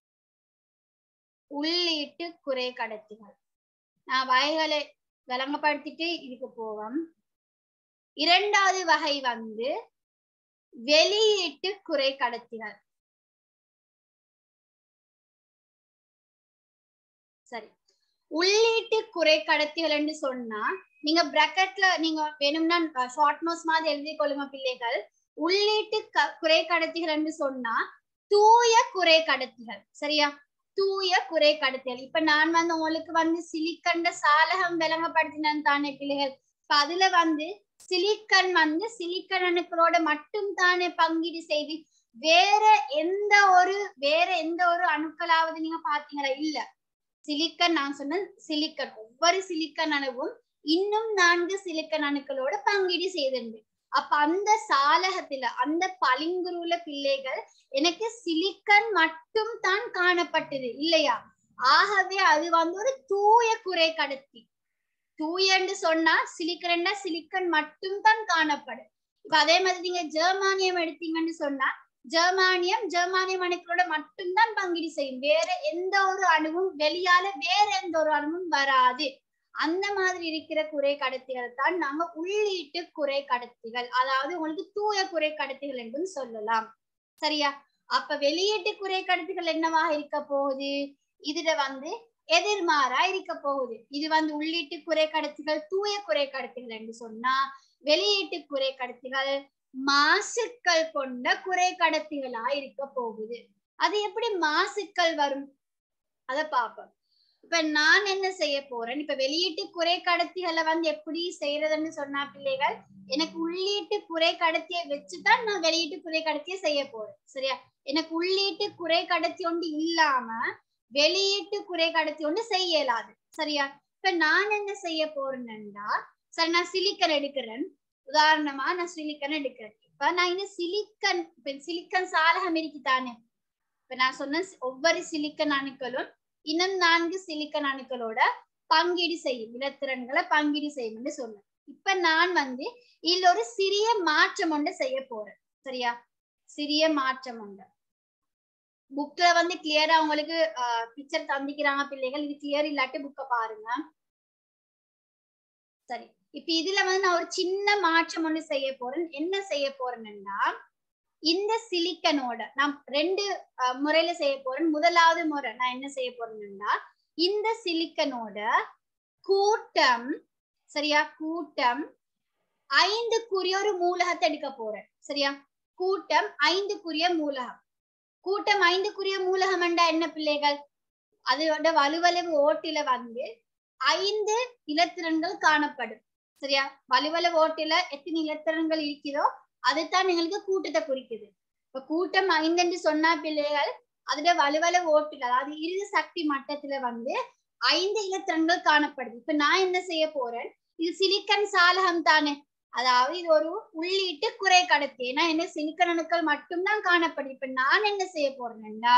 உள்ளீட்டு குறை கடத்திகள் நான் வகைகளை விளங்கப்படுத்திட்டு இதுக்கு போவோம் இரண்டாவது வகை வந்து வெளியீட்டு குறை கடத்திகள் சரி உள்ளீட்டு குறை கடத்திகள் என்று சொன்னா நீங்க பிராக்கெட்ல நீங்க வேணும்னா ஷார்ட் நோட்ஸ் மாதிரி எழுதி கொள்ளுங்க பிள்ளைகள் உள்ளீட்டு க- குறை கடத்திகள் என்று சொன்னா தூய குறை கடத்திகள் சரியா தூய குறை கடத்தல் இப்ப நான் வந்து உங்களுக்கு வந்து சிலிக்கண்ட சாலகம் விளங்கப்படுத்தினேன் தானே பிள்ளைகள் இப்ப அதுல வந்து சிலிக்கன் வந்து சிலிக்கன் அணுக்களோட மட்டும் தானே பங்கீடு செய்து வேற எந்த ஒரு வேற எந்த ஒரு அணுக்களாவது நீங்க பாத்தீங்களா இல்ல சிலிக்கன் நான் சொன்ன சிலிக்கன் ஒவ்வொரு சிலிக்கன் அணுவும் இன்னும் நான்கு சிலிக்கன் அணுக்களோட பங்கீடு செய்திருந்து அப்ப அந்த சாலகத்துல அந்த பளிங்குருல பிள்ளைகள் எனக்கு சிலிக்கன் மட்டும் தான் காணப்பட்டது இல்லையா ஆகவே அது வந்து ஒரு தூய குறை கடத்தி தூயன்னு சொன்னா சிலிக்கன்னா சிலிக்கன் மட்டும் தான் காணப்படும் இப்ப அதே மாதிரி நீங்க ஜெர்மானியம் எடுத்தீங்கன்னு சொன்னா ஜெர்மானியம் ஜெர்மானியம் அணுக்களோட மட்டும்தான் பங்கீடு செய்யும் வேற எந்த ஒரு அணுவும் வெளியால வேற எந்த ஒரு அணுவும் வராது அந்த மாதிரி இருக்கிற குறை கடத்திகளை தான் நாங்க உள்ளீட்டு குறை கடத்திகள் அதாவது உங்களுக்கு தூய குறை கடத்திகள் என்றும் சொல்லலாம் சரியா அப்ப வெளியீட்டு குறை கடத்திகள் என்னவாக இருக்க போகுது இதுல வந்து எதிர்மாறா இருக்க போகுது இது வந்து உள்ளீட்டு குறை கடத்திகள் தூய குறை கடத்திகள் என்று சொன்னா வெளியீட்டு குறை கடத்திகள் மாசுக்கள் கொண்ட குறை கடத்திகளா இருக்க போகுது அது எப்படி மாசுக்கள் வரும் அத பாப்போம் இப்ப நான் என்ன செய்ய போறேன் இப்ப வெளியீட்டு குறை கடத்திகளை வந்து எப்படி செய்யறதுன்னு சொன்னா பிள்ளைகள் எனக்கு உள்ளீட்டு குறை கடத்தியை வச்சுதான் நான் வெளியீட்டு குறை கடத்தியை செய்ய போறேன் சரியா எனக்கு உள்ளீட்டு குறை கடத்தி ஒன்று இல்லாம வெளியீட்டு குறை கடத்தி ஒன்று செய்ய இயலாது சரியா இப்ப நான் என்ன செய்ய போறேன்னா சரி நான் சிலிக்கன் எடுக்கிறேன் உதாரணமா நான் சிலிக்கன் எடுக்கிறேன் இப்ப நான் இந்த சிலிக்கன் இப்ப சிலிக்கன் சாலகம் இருக்குதானே இப்ப நான் சொன்ன ஒவ்வொரு சிலிக்கன் அணுக்களும் இன்னும் நான்கு சிலிக்கன் அணுக்களோட பங்கீடு செய்யும் இலத்திறன்களை பங்கீடு செய்யும்னு சொன்னேன் இப்ப நான் வந்து இதுல ஒரு சிறிய மாற்றம் ஒன்று செய்ய போறேன் சரியா சிறிய மாற்றம் உண்டு புக்ல வந்து கிளியரா உங்களுக்கு பிக்சர் தந்திக்கிறாங்க பிள்ளைகள் இது கிளியர் இல்லாட்டி புக்க பாருங்க சரி இப்ப இதுல வந்து நான் ஒரு சின்ன மாற்றம் ஒண்ணு செய்ய போறேன் என்ன செய்ய போறேன்னா இந்த சிலிக்கனோட நான் ரெண்டு முறையில செய்ய போறேன் முதலாவது முறை நான் என்ன செய்ய போறேன்னா இந்த சிலிக்கனோட கூட்டம் சரியா கூட்டம் ஐந்துக்குரிய ஒரு மூலகத்தை எடுக்க போறேன் சரியா கூட்டம் ஐந்துக்குரிய மூலகம் கூட்டம் ஐந்துக்குரிய மூலகம் என்றா என்ன பிள்ளைகள் அதோட வலுவளவு ஓட்டில வந்து ஐந்து இலத்திரன்கள் காணப்படும் சரியா வலுவளவு ஓட்டில எத்தனை இலத்திரன்கள் இருக்கிறதோ அதுதான் எங்களுக்கு கூட்டத்தை குறிக்குது இப்ப கூட்டம் ஐந்து என்று சொன்னா பிள்ளைகள் அதோட வலுவளவு ஓட்டில அதாவது இறுதி சக்தி மட்டத்துல வந்து ஐந்து இலத்திரன்கள் காணப்படுது இப்ப நான் என்ன செய்ய போறேன் இது சிலிக்கன் சாலகம் தானே அதாவது இது ஒரு உள்ளீட்டு குறை கடத்தி ஏன்னா என்ன சிலிக்கன் அணுக்கள் மட்டும்தான் காணப்படுது இப்ப நான் என்ன செய்ய போறேன்னா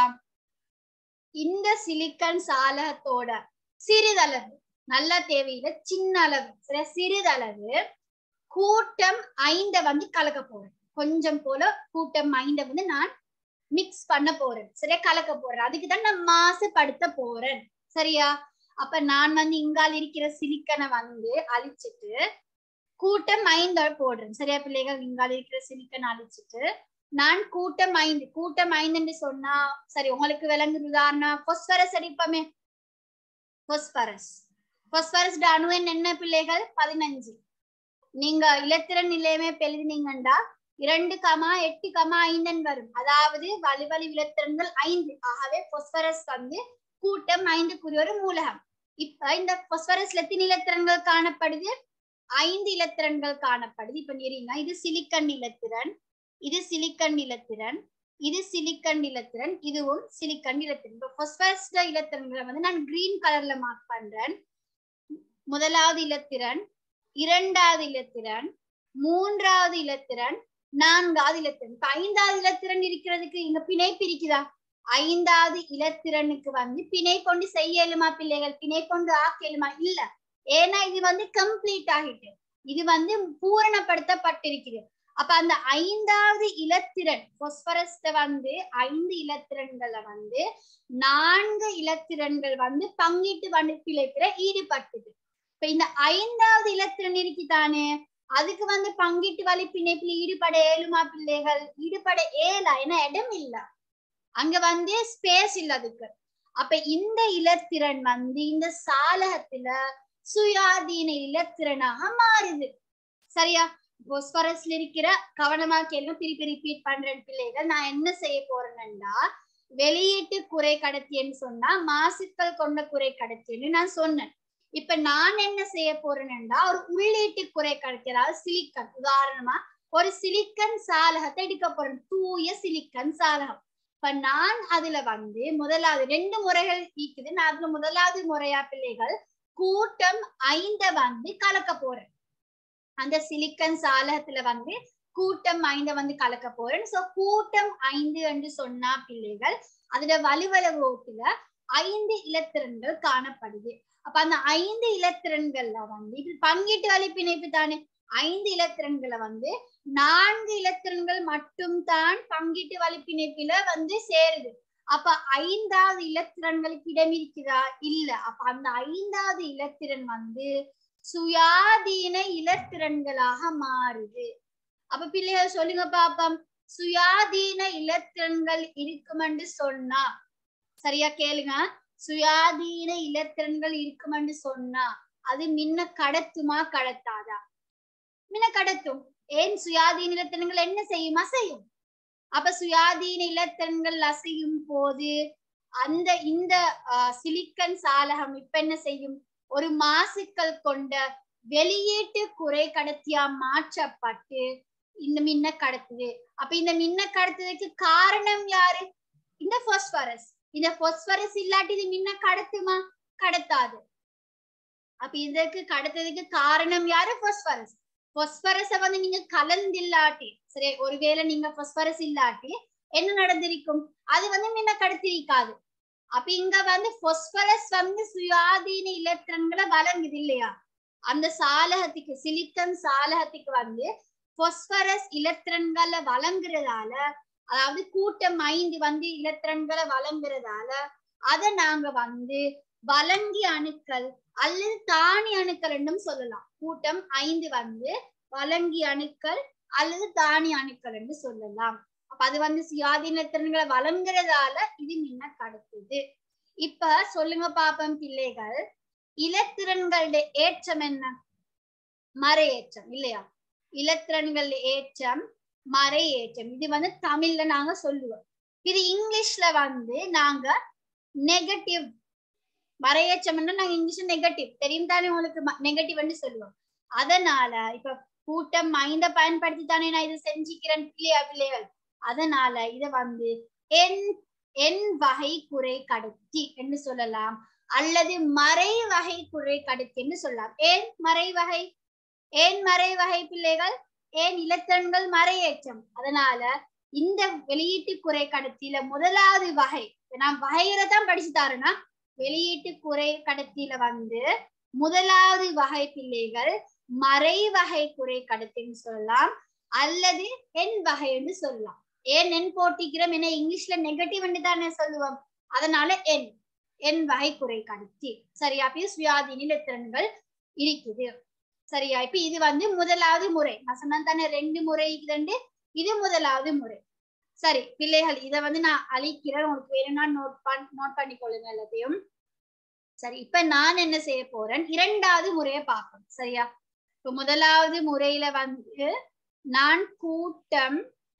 இந்த சிலிக்கன் சாலகத்தோட சிறிதளவு நல்லா தேவையில்லை சின்ன அளவு சரியா சிறிதளவு கூட்டம் ஐந்த வந்து கலக்க போறேன் கொஞ்சம் போல கூட்டம் ஐந்த வந்து நான் மிக்ஸ் பண்ண போறேன் சரியா கலக்க போறேன் அதுக்கு தான் நான் மாசுபடுத்த போறேன் சரியா அப்ப நான் வந்து இங்கால் இருக்கிற சிலிக்கனை வந்து அழிச்சிட்டு கூட்டம் ஐந்து போடுறேன் சரியா பிள்ளைகள் இங்கால் இருக்கிற சிலிக்கன் அழிச்சிட்டு நான் கூட்டம் ஐந்து கூட்டம் ஐந்துன்னு சொன்னா சரி உங்களுக்கு விளங்குது உதாரணம் பொஸ்பரஸ் அடிப்போமே பொஸ்பரஸ் பொஸ்பரஸ் அணு எண் என்ன பிள்ளைகள் பதினஞ்சு நீங்க இலத்திரன் நிலையமே எழுதினீங்கண்டா இரண்டு கமா எட்டு கமா ஐந்தன் வரும் அதாவது வலுவலி இலத்திரன்கள் ஐந்து ஆகவே பொஸ்பரஸ் வந்து கூட்டம் ஐந்துக்குரிய ஒரு மூலகம் இப்ப இந்த பொஸ்பரஸ்ல எத்தனை இலத்திரன்கள் காணப்படுது ஐந்து இலத்திரன்கள் காணப்படுது இப்ப நீரிங்க இது சிலிக்கன் இலத்திரன் இது சிலிக்கன் இலத்திரன் இது சிலிக்கன் இலத்திரன் இதுவும் சிலிக்கன் இலத்திரன் இப்போ பொஸ்பரஸ் இலத்திரன்களை வந்து நான் கிரீன் கலர்ல மார்க் பண்றேன் முதலாவது இலத்திரன் இரண்டாவது இலத்திரன் மூன்றாவது இலத்திரன் நான்காவது இலத்திரன் இப்ப ஐந்தாவது இலத்திரன் இருக்கிறதுக்கு இங்க பிணை பிரிக்குதா ஐந்தாவது இலத்திரனுக்கு வந்து பிணை கொண்டு செய்யலுமா பிள்ளைகள் பிணை கொண்டு ஆக்கலுமா இல்ல ஏன்னா இது வந்து கம்ப்ளீட் ஆகிட்டு இது வந்து பூரணப்படுத்தப்பட்டிருக்கிறது அப்ப அந்த ஐந்தாவது இலத்திரன் பொஸ்பரஸ்ட வந்து ஐந்து இலத்திரன்களை வந்து நான்கு இலத்திரன்கள் வந்து பங்கிட்டு வண்டிப்பிழைப்புல ஈடுபட்டது இப்ப இந்த ஐந்தாவது இலத்திரன் இருக்குதானே அதுக்கு வந்து பங்கிட்டு வழி பிணைப்புல ஈடுபட ஏழுமா பிள்ளைகள் ஈடுபட ஏலா ஏன்னா இடம் இல்ல அங்க வந்து ஸ்பேஸ் இல்ல அதுக்கு அப்ப இந்த இலத்திரன் வந்து இந்த சாலகத்துல சுயாதீன இலத்திரனாக மாறுது சரியா பொஸ்பரஸ்ல இருக்கிற கவனமா கேள்வி திருப்பி ரிப்பீட் பண்றேன் பிள்ளைகள் நான் என்ன செய்ய போறேன்னா வெளியீட்டு குறை கடத்தின்னு சொன்னா மாசுக்கள் கொண்ட குறை கடத்தின்னு நான் சொன்னேன் இப்ப நான் என்ன செய்ய போறேன்னா ஒரு உள்ளீட்டு குறை கடத்தி அதாவது சிலிக்கன் உதாரணமா ஒரு சிலிக்கன் சாலகத்தை எடுக்க போறேன் தூய சிலிக்கன் சாலகம் இப்ப நான் அதுல வந்து முதலாவது ரெண்டு முறைகள் ஈக்குது நான் அதுல முதலாவது முறையா பிள்ளைகள் கூட்டம் ஐந்த வந்து கலக்க போறேன் அந்த சிலிக்கன் சாலகத்துல வந்து கூட்டம் ஐந்த வந்து கலக்க போறேன் சோ கூட்டம் ஐந்து என்று சொன்னா பிள்ளைகள் அதுல வலுவல ஓட்டுல ஐந்து இலத்திரன்கள் காணப்படுது அப்ப அந்த ஐந்து இலத்திரன்கள்ல வந்து இது பங்கீட்டு வலைப்பிணைப்பு தானே ஐந்து இலத்திரன்களை வந்து நான்கு இலத்திரன்கள் மட்டும் தான் பங்கீட்டு வலைப்பிணைப்புல வந்து சேருது அப்ப ஐந்தாவது இலத்திரன்களுக்கு இடம் இருக்குதா இல்ல அப்ப அந்த ஐந்தாவது இலத்திரன் வந்து சுயாதீன இலத்திரன்களாக மாறுது அப்ப பிள்ளைகள் சொல்லுங்க பாப்பம் சுயாதீன இலத்திரன்கள் இருக்குமென்று சொன்னா சரியா கேளுங்க சுயாதீன இலத்திரன்கள் இருக்குமென்று சொன்னா அது மின்ன கடத்துமா கடத்தாதா மின்ன கடத்தும் ஏன் சுயாதீன இலத்திரன்கள் என்ன செய்யும் அசையும் அப்ப சுயாதீன இலத்திரன்கள் அசையும் போது அந்த இந்த சிலிக்கன் சாலகம் இப்ப என்ன செய்யும் ஒரு மாசுக்கள் கொண்ட வெளியீட்டு குறை கடத்தியா மாற்றப்பட்டு இந்த மின்ன கடத்துது அப்ப இந்த மின்ன கடத்துறதுக்கு காரணம் யாரு இந்த பொஸ்பரஸ் இந்த பொஸ்பரஸ் இல்லாட்டி இது மின்ன கடத்துமா கடத்தாது அப்ப இதற்கு கடத்ததுக்கு காரணம் யாரு பொஸ்பரஸ் பொஸ்பரஸ வந்து நீங்க கலந்தில்லாட்டி சரி ஒருவேளை நீங்க பொஸ்பரஸ் இல்லாட்டி என்ன நடந்திருக்கும் அது வந்து மின்ன கடத்திருக்காது அப்ப இங்க வந்து பொஸ்பரஸ் வந்து சுயாதீன இலத்திரன்களை வழங்குது இல்லையா அந்த சாலகத்துக்கு சிலிக்கன் சாலகத்துக்கு வந்து பொஸ்பரஸ் இலத்திரன்களை வழங்குறதால அதாவது கூட்டம் ஐந்து வந்து இலத்திரன்களை வழங்குறதால அத நாங்க வந்து வழங்கி அணுக்கள் அல்லது தானி அணுக்கள் என்றும் சொல்லலாம் கூட்டம் ஐந்து வந்து வழங்கி அணுக்கள் அல்லது தானி அணுக்கள் என்று சொல்லலாம் அப்ப அது வந்து சுயாதீன திறன்களை வழங்குறதால இது மின்ன கடத்துது இப்ப சொல்லுங்க பாப்பம் பிள்ளைகள் இலத்திறன்களுடைய ஏற்றம் என்ன மறை ஏற்றம் இல்லையா இலத்திறன்கள் ஏற்றம் மறை ஏற்றம் இது வந்து தமிழ்ல நாங்க சொல்லுவோம் இது இங்கிலீஷ்ல வந்து நாங்க நெகட்டிவ் மறையேற்றம் நாங்க இங்கிலீஷ் நெகட்டிவ் தெரியும் தானே உங்களுக்கு நெகட்டிவ்னு சொல்லுவோம் அதனால இப்ப கூட்டம் மைந்த பயன்படுத்தி தானே நான் இது செஞ்சுக்கிறேன் இல்லையா பிள்ளைகள் அதனால இத வந்து என் என் வகை குறை கடத்தி என்று சொல்லலாம் அல்லது மறை வகை குறை கடத்தி என்று சொல்லலாம் ஏன் மறை வகை ஏன் மறை வகை பிள்ளைகள் ஏன் இலத்தன்கள் மறையேற்றம் அதனால இந்த வெளியீட்டு குறை கடத்தில முதலாவது வகை நான் வகைகளை தான் படிச்சு தாருன்னா வெளியீட்டு குறை கடத்தில வந்து முதலாவது வகை பிள்ளைகள் மறை வகை குறை கடத்தின்னு சொல்லலாம் அல்லது என் வகை என்று சொல்லலாம் ஏன் என் போட்டிக்கிறோம் என இங்கிலீஷ்ல நெகட்டிவ் தானே சொல்லுவோம் அதனால என் என் வகை குறை கடத்தி சரியா அப்ப சுயாதீன இலத்திரன்கள் இருக்குது சரியா இப்ப இது வந்து முதலாவது முறை நான் சொன்னேன் தானே ரெண்டு முறை இருக்குதுண்டு இது முதலாவது முறை சரி பிள்ளைகள் இத வந்து நான் அழிக்கிறேன் உங்களுக்கு வேணும்னா நோட் பண் நோட் பண்ணி கொள்ளுங்க எல்லாத்தையும் சரி இப்ப நான் என்ன செய்ய போறேன் இரண்டாவது முறைய பார்ப்போம் சரியா இப்ப முதலாவது முறையில வந்து நான் கூட்டம்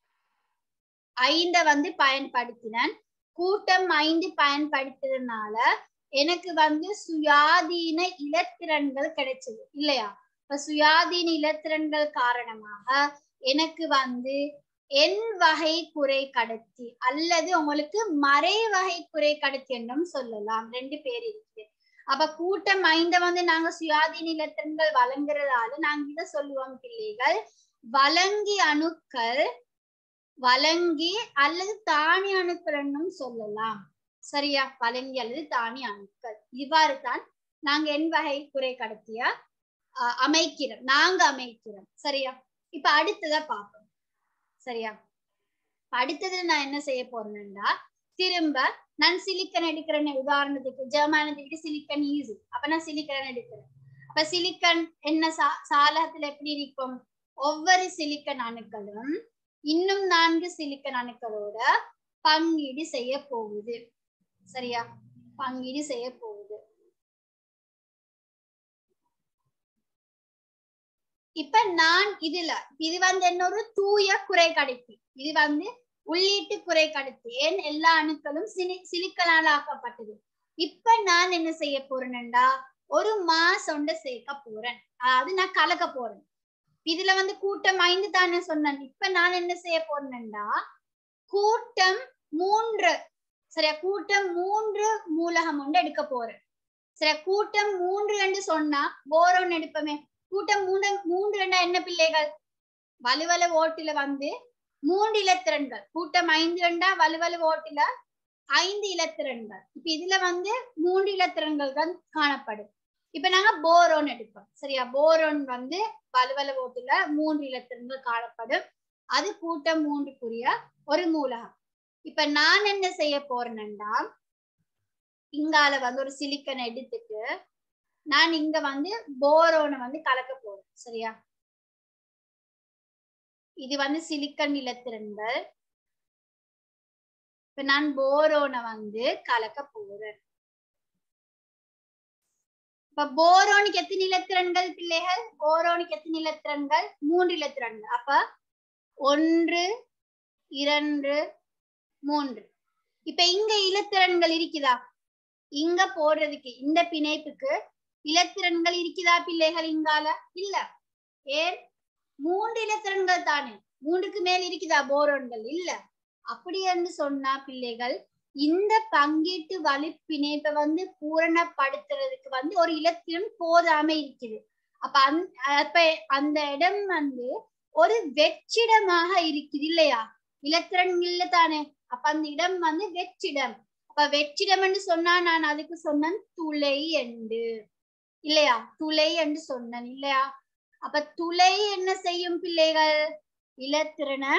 ஐந்த வந்து பயன்படுத்தினேன் கூட்டம் ஐந்து பயன்படுத்துறதுனால எனக்கு வந்து சுயாதீன இலத்திரன்கள் கிடைச்சது இல்லையா இப்ப சுயாதீன இலத்திரன்கள் காரணமாக எனக்கு வந்து என் வகை குறை கடத்தி அல்லது உங்களுக்கு மறை வகை குறை கடத்தி என்றும் சொல்லலாம் ரெண்டு பேர் இருக்கு அப்ப கூட்டம் ஐந்த வந்து நாங்க சுயாதீன இலத்திரன்கள் வழங்குறதால நாங்க இத சொல்லுவோம் பிள்ளைகள் வழங்கி அணுக்கள் வழங்கி அல்லது தானி அணுக்கள் என்னும் சொல்லலாம் சரியா வழங்கி அல்லது தானி அணுக்கள் இவ்வாறு தான் நாங்க என் வகை குறை கடத்தியா அமைக்கிறோம் நாங்க அமைக்கிறோம் சரியா இப்ப அடுத்ததா பார்ப்போம் சரியா அடுத்ததுல நான் என்ன செய்ய போறேன்னா திரும்ப நான் சிலிக்கன் எடுக்கிறேன் உதாரணத்துக்கு ஜெர்மானத்துக்கு சிலிக்கன் ஈஸி அப்ப நான் சிலிக்கன் எடுக்கிறேன் அப்ப சிலிக்கன் என்ன சா சாலகத்துல எப்படி இருக்கும் ஒவ்வொரு சிலிக்கன் அணுக்களும் இன்னும் நான்கு சிலிக்கன் அணுக்களோட பங்கீடு செய்ய போகுது சரியா பங்கீடு செய்ய போகுது இப்ப நான் இதுல இது வந்து என்னொரு தூய குறை கடத்தி இது வந்து உள்ளீட்டு குறை கடத்தி ஏன் எல்லா அணுக்களும் சிலி சிலிக்கனால் ஆக்கப்பட்டது இப்ப நான் என்ன செய்ய போறேன்டா ஒரு மாஸ் ஒண்ட சேர்க்க போறேன் அதாவது நான் கலக்க போறேன் இதுல வந்து கூட்டம் ஐந்து தானே சொன்னேன் இப்ப நான் என்ன செய்ய போறேன்டா கூட்டம் மூன்று சரியா கூட்டம் மூன்று மூலகம் ஒன்று எடுக்க போறேன் சரியா கூட்டம் மூன்று என்று சொன்னா போரோன் எடுப்போமே கூட்டம் மூன்று மூன்று ரெண்டா என்ன பிள்ளைகள் வலுவல ஓட்டுல வந்து மூன்று இலத்திரன்கள் கூட்டம் ஐந்து ரெண்டா வலுவல ஓட்டுல ஐந்து இலத்திரன்கள் இப்ப இதுல வந்து மூன்று இலத்திரன்கள் தான் காணப்படும் இப்ப நாங்க போரோன் எடுப்போம் சரியா போரோன் வந்து வலுவல ஓட்டுல மூன்று இலத்திரன்கள் காணப்படும் அது கூட்டம் மூன்றுக்குரிய ஒரு மூலகம் இப்ப நான் என்ன செய்ய போறேன்னா இங்கால வந்து ஒரு சிலிக்கனை எடுத்துட்டு நான் இங்க வந்து போரோனை வந்து கலக்க போறேன் சரியா இது வந்து சிலிக்கன் நிலத்திறன்கள் இப்ப நான் போரோனை வந்து கலக்க போறேன் இப்ப போரோனுக்கு எத்தனை இலத்திரன்கள் பிள்ளைகள் போரோனுக்கு எத்தனை இலத்திரன்கள் மூன்று இலத்திரன்கள் அப்ப ஒன்று இரண்டு மூன்று இப்ப இங்க இலத்திரன்கள் இருக்குதா இங்க போடுறதுக்கு இந்த பிணைப்புக்கு இலத்திரன்கள் இருக்குதா பிள்ளைகள் இங்கால இல்ல ஏன் மூன்று இலத்திரன்கள் தானே மூன்றுக்கு மேல் இருக்குதா போரோன்கள் இல்ல அப்படி என்று சொன்னா பிள்ளைகள் இந்த பங்கீட்டு வலி பிணைப்பை வந்து பூரணப்படுத்துறதுக்கு வந்து ஒரு இலத்திரன் போதாம இருக்குது அப்ப அந் அப்ப அந்த இடம் வந்து ஒரு வெற்றிடமாக இருக்குது இல்லையா இலத்திரன் இல்ல தானே அப்ப அந்த இடம் வந்து வெற்றிடம் அப்ப வெற்றிடம் என்று சொன்னா நான் அதுக்கு சொன்னேன் துளை என்று இல்லையா துளை என்று சொன்னேன் இல்லையா அப்ப துளை என்ன செய்யும் பிள்ளைகள் இலத்திரனை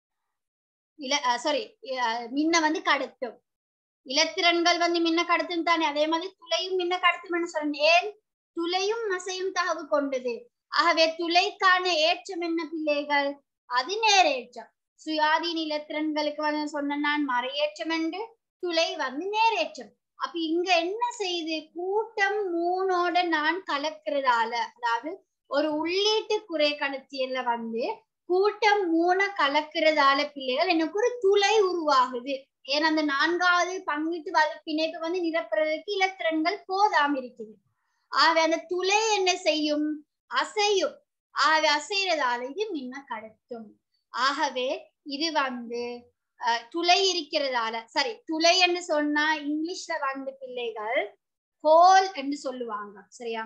இல சாரி மின்ன வந்து கடத்தும் இலத்திரன்கள் வந்து மின்ன கடத்தும் தானே அதே மாதிரி துளையும் மின்ன கடத்தும் சொன்னேன் ஏன் துளையும் அசையும் தகவு கொண்டது ஆகவே துளைக்கான ஏற்றம் என்ன பிள்ளைகள் அது நேரேற்றம் சுயாதீன இலத்திரன்களுக்கு வந்து சொன்ன நான் மறையேற்றம் என்று துளை வந்து நேரேற்றம் அப்ப இங்க என்ன செய்யுது கூட்டம் மூணோட நான் கலக்கிறதால அதாவது ஒரு உள்ளீட்டு குறை கடத்தியல்ல வந்து கூட்டம் மூண கலக்கிறதால பிள்ளைகள் எனக்கு ஒரு துளை உருவாகுது ஏன்னா அந்த நான்காவது பங்கீட்டு வலு பிணைப்பு வந்து நிரப்புறதுக்கு இலத்திரன்கள் போதாம இருக்குது ஆகவே அந்த துளை என்ன செய்யும் அசையும் ஆகவே அசைறதால இது மின்ன கடத்தும் ஆகவே இது வந்து துளை இருக்கிறதால சரி துளை என்று சொன்னா இங்கிலீஷ்ல வந்து பிள்ளைகள் ஹோல் என்று சொல்லுவாங்க சரியா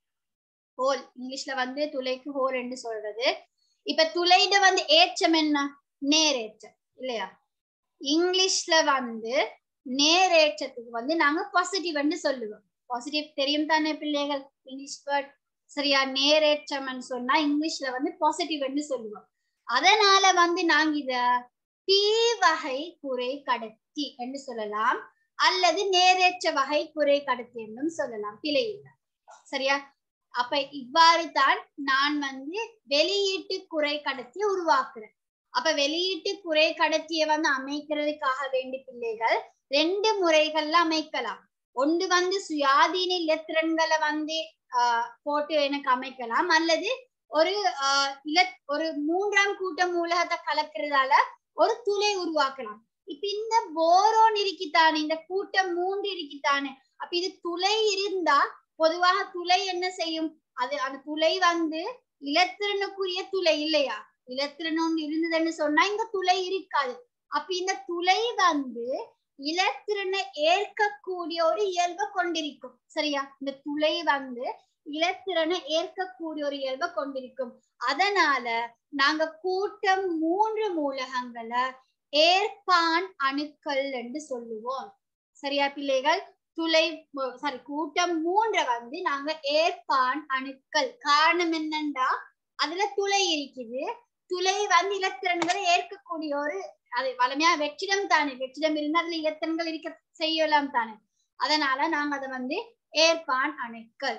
ஹோல் இங்கிலீஷ்ல வந்து துளைக்கு ஹோல் என்று சொல்றது இப்ப துளையிட வந்து ஏற்றம் என்ன நேரேற்றம் இல்லையா இங்கிலீஷ்ல வந்து நேரேற்றத்துக்கு வந்து நாங்க பாசிட்டிவ் சொல்லுவோம் பாசிட்டிவ் தெரியும் தானே பிள்ளைகள் இங்கிலீஷ் வேர்ட் சரியா நேரேற்றம்னு சொன்னா இங்கிலீஷ்ல வந்து பாசிட்டிவ் சொல்லுவோம் அதனால வந்து நாங்க இத பி வகை குறை கடத்தி என்று சொல்லலாம் அல்லது நேரேற்ற வகை குறை கடத்தி என்றும் சொல்லலாம் பிழை இல்லை சரியா அப்ப இவ்வாறு தான் நான் வந்து வெளியீட்டு குறை கடத்தி உருவாக்குறேன் அப்ப வெளியீட்டு குறை கடத்திய வந்து அமைக்கிறதுக்காக வேண்டி பிள்ளைகள் ரெண்டு முறைகள்ல அமைக்கலாம் ஒன்று வந்து சுயாதீன இலத்திரன்களை வந்து ஆஹ் போட்டு எனக்கு அமைக்கலாம் அல்லது ஒரு ஆஹ் இல ஒரு மூன்றாம் கூட்ட மூலகத்தை கலக்கிறதால ஒரு துளை உருவாக்கலாம் இப்ப இந்த போரோன் இருக்கித்தானே இந்த கூட்டம் மூன்று இருக்கித்தானே அப்ப இது துளை இருந்தா பொதுவாக துளை என்ன செய்யும் அது அந்த துளை வந்து இலத்திரனுக்குரிய துளை இல்லையா இலத்திரன் ஒன்று இருந்ததுன்னு சொன்னா இங்க துளை இருக்காது அப்ப இந்த துளை வந்து இலத்திரனை ஏற்கக்கூடிய ஒரு இயல்பை கொண்டிருக்கும் சரியா இந்த துளை வந்து இலத்திரனை ஏற்கக்கூடிய ஒரு இயல்பை கொண்டிருக்கும் அதனால நாங்க கூட்டம் மூன்று மூலகங்களை ஏற்பான் அணுக்கள் என்று சொல்லுவோம் சரியா பிள்ளைகள் துளை சாரி கூட்டம் மூன்றை வந்து நாங்க ஏற்பான் அணுக்கள் காரணம் என்னண்டா அதுல துளை இருக்குது துளை வந்து இலத்திரன்களை ஏற்கக்கூடிய ஒரு அது வளமையா வெற்றிடம் தானே வெற்றிடம் இருந்தா அதுல இலத்திரன்கள் இருக்க செய்யலாம் தானே அதனால நாங்க அதை வந்து ஏற்பான் அணுக்கள்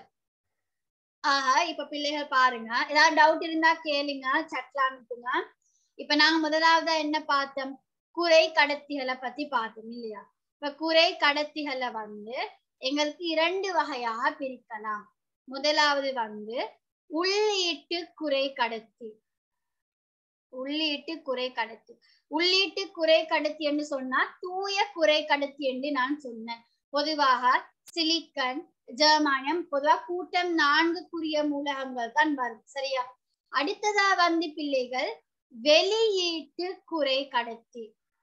ஆஹா இப்ப பிள்ளைகள் பாருங்க ஏதாவது டவுட் இருந்தா கேளுங்க சட்ல அனுப்புங்க இப்ப நாங்க முதலாவதா என்ன பார்த்தோம் குறை கடத்திகளை பத்தி பார்த்தோம் இல்லையா இப்ப குறை கடத்திகளை வந்து எங்களுக்கு இரண்டு வகையாக பிரிக்கலாம் முதலாவது வந்து உள்ளீட்டு குறை கடத்தி உள்ளீட்டு குறை கடத்தி உள்ளீட்டு குறை கடத்தி என்று சொன்னா தூய குறை கடத்தி என்று நான் சொன்னேன் பொதுவாக சிலிக்கன் ஜெர்மானியம் பொதுவா கூட்டம் நான்குக்குரிய மூலகங்கள் தான் வரும் சரியா அடுத்ததா வந்து பிள்ளைகள் வெளியீட்டு குறை கடத்தி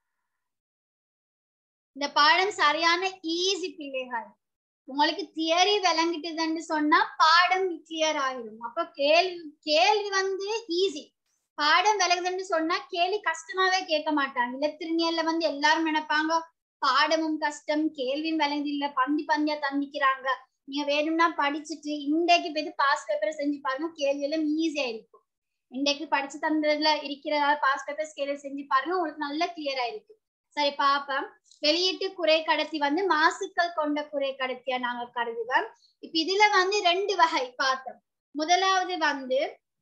இந்த பாடம் சரியான ஈஸி பிள்ளைகள் உங்களுக்கு தியரி விளங்கிட்டுதுன்னு சொன்னா பாடம் கிளியர் ஆயிரும் அப்ப கேள்வி கேள்வி வந்து ஈஸி பாடம் விளங்குதுன்னு சொன்னா கேள்வி கஷ்டமாவே கேட்க மாட்டாங்க இலத்திரனியல்ல வந்து எல்லாரும் நினைப்பாங்க பாடமும் கஷ்டம் கேள்வியும் விளங்குது இல்ல பந்தி பந்தியா தந்திக்கிறாங்க நீங்க வேணும்னா படிச்சுட்டு இன்றைக்கு போய் பாஸ் பேப்பர் செஞ்சு பாருங்க கேள்வி எல்லாம் ஈஸியா இருக்கும் இன்றைக்கு படிச்சு தந்ததுல இருக்கிறதா பாஸ் பேப்பர் கேள்வி செஞ்சு பாருங்க உங்களுக்கு நல்லா கிளியரா இருக்கு சரி பாப்போம் வெளியீட்டு குறை கடத்தி வந்து மாசுக்கள் கொண்ட குறை கடத்தியா நாங்க கருதுவோம் இப்ப இதுல வந்து ரெண்டு வகை பார்த்தோம் முதலாவது வந்து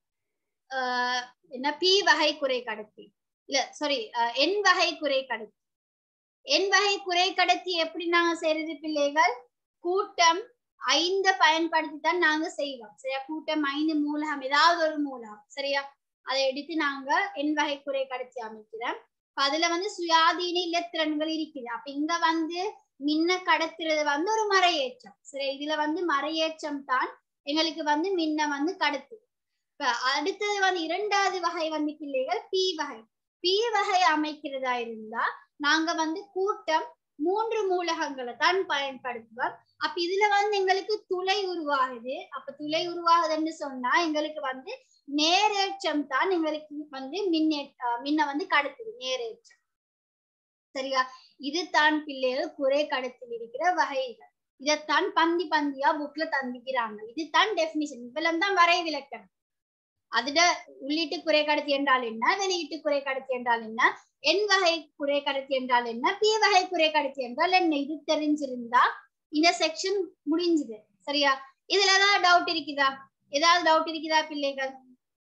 ஆஹ் என்ன பி வகை குறை கடத்தி இல்ல சாரி என் வகை குறை கடத்தி என் வகை குறை கடத்தி எப்படி நாங்க செய்யறது பிள்ளைகள் கூட்டம் ஐந்த பயன்படுத்தி தான் நாங்க செய்வோம் சரியா கூட்டம் ஐந்து மூலகம் ஏதாவது ஒரு மூலகம் சரியா அதை எடுத்து நாங்க என் வகை குறை கடத்தி அமைக்கிறோம் அதுல வந்து சுயாதீன இலத்திறன்கள் இருக்குது அப்ப இங்க வந்து மின்ன கடத்துறது வந்து ஒரு மறையேற்றம் சரி இதுல வந்து மறையேற்றம் தான் எங்களுக்கு வந்து மின்ன வந்து கடத்து இப்ப அடுத்தது வந்து இரண்டாவது வகை வந்து பிள்ளைகள் பி வகை பி வகை அமைக்கிறதா இருந்தா நாங்க வந்து கூட்டம் மூன்று மூலகங்களை தான் பயன்படுத்துவோம் அப்ப இதுல வந்து எங்களுக்கு துளை உருவாகுது அப்ப துளை உருவாகுதுன்னு சொன்னா எங்களுக்கு வந்து நேரேற்றம் தான் எங்களுக்கு வந்து மின்னே மின்ன வந்து கடத்துது நேரேற்றம் சரியா இதுதான் பிள்ளைகள் குறை கடத்தில் இருக்கிற வகைகள் இதைத்தான் பந்தி பந்தியா புக்ல தந்திக்கிறாங்க இதுதான் டெபினிஷன் இவ்வளவு தான் வரை விளக்கணும் அதுல உள்ளீட்டு குறை கடத்தி என்றால் என்ன வெளியீட்டு குறை கடத்தி என்றால் என்ன என் வகை குறை கடத்தி என்றால் என்ன பி வகை குறை கடத்தி என்றால் என்ன இது தெரிஞ்சிருந்தா இந்த செக்ஷன் முடிஞ்சுது சரியா இதுல ஏதாவது டவுட் இருக்குதா ஏதாவது டவுட் இருக்குதா பிள்ளைகள்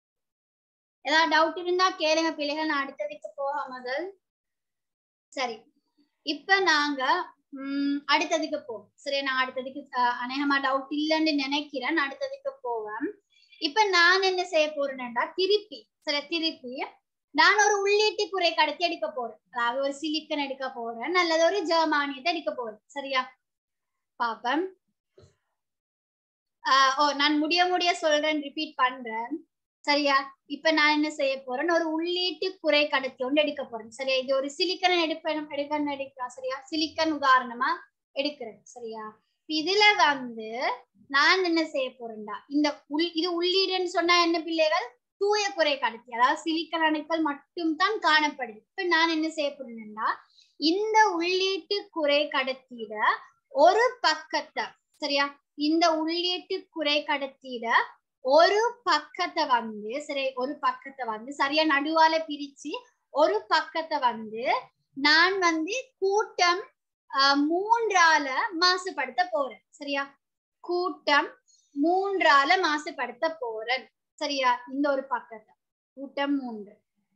ஏதாவது டவுட் இருந்தா கேளுங்க பிள்ளைகள் நான் அடுத்ததுக்கு போக முதல் சரி இப்ப நாங்க உம் அடுத்ததுக்கு போவோம் சரி நான் அடுத்ததுக்கு அநேகமா டவுட் இல்லைன்னு நினைக்கிறேன் நான் அடுத்ததுக்கு போவேன் இப்ப நான் என்ன செய்ய போறேன்டா திருப்பி சரி திருப்பி நான் ஒரு உள்ளீட்டு குறை கடத்தி எடுக்க போறேன் அதாவது ஒரு சிலிக்கன் எடுக்க போறேன் அல்லது ஒரு ஜெர்மானியத்தை எடுக்க போறேன் சரியா பாப்பேன் ஆஹ் ஓ நான் முடிய முடிய சொல்றேன் ரிப்பீட் பண்றேன் சரியா இப்ப நான் என்ன செய்ய போறேன் ஒரு உள்ளீட்டு குறை கடத்தி ஒன்று எடுக்க போறேன் சரியா இது ஒரு சிலிக்கன் எடுப்பேன் எடுக்கன்னு எடுக்கலாம் சரியா சிலிக்கன் உதாரணமா எடுக்கிறேன் சரியா இதுல வந்து நான் என்ன செய்ய போறேன்டா இந்த உள் இது உள்ளீடுன்னு சொன்னா என்ன பிள்ளைகள் தூய குறை கடத்தி அதாவது சிலிக்கன் அணுக்கள் மட்டும் தான் காணப்படுது இப்ப நான் என்ன செய்ய போறேன்னா இந்த உள்ளீட்டு குறை கடத்தியில ஒரு பக்கத்தை சரியா இந்த உள்ளீட்டு குறை கடத்தியில ஒரு பக்கத்தை வந்து சரி ஒரு பக்கத்தை வந்து சரியா நடுவால பிரிச்சு ஒரு பக்கத்தை வந்து நான் வந்து கூட்டம் ஆஹ் மூன்றால மாசுபடுத்த போறேன் சரியா கூட்டம் மூன்றால மாசுபடுத்த போறேன் சரியா இந்த ஒரு பக்கத்தை கூட்டம் மூன்று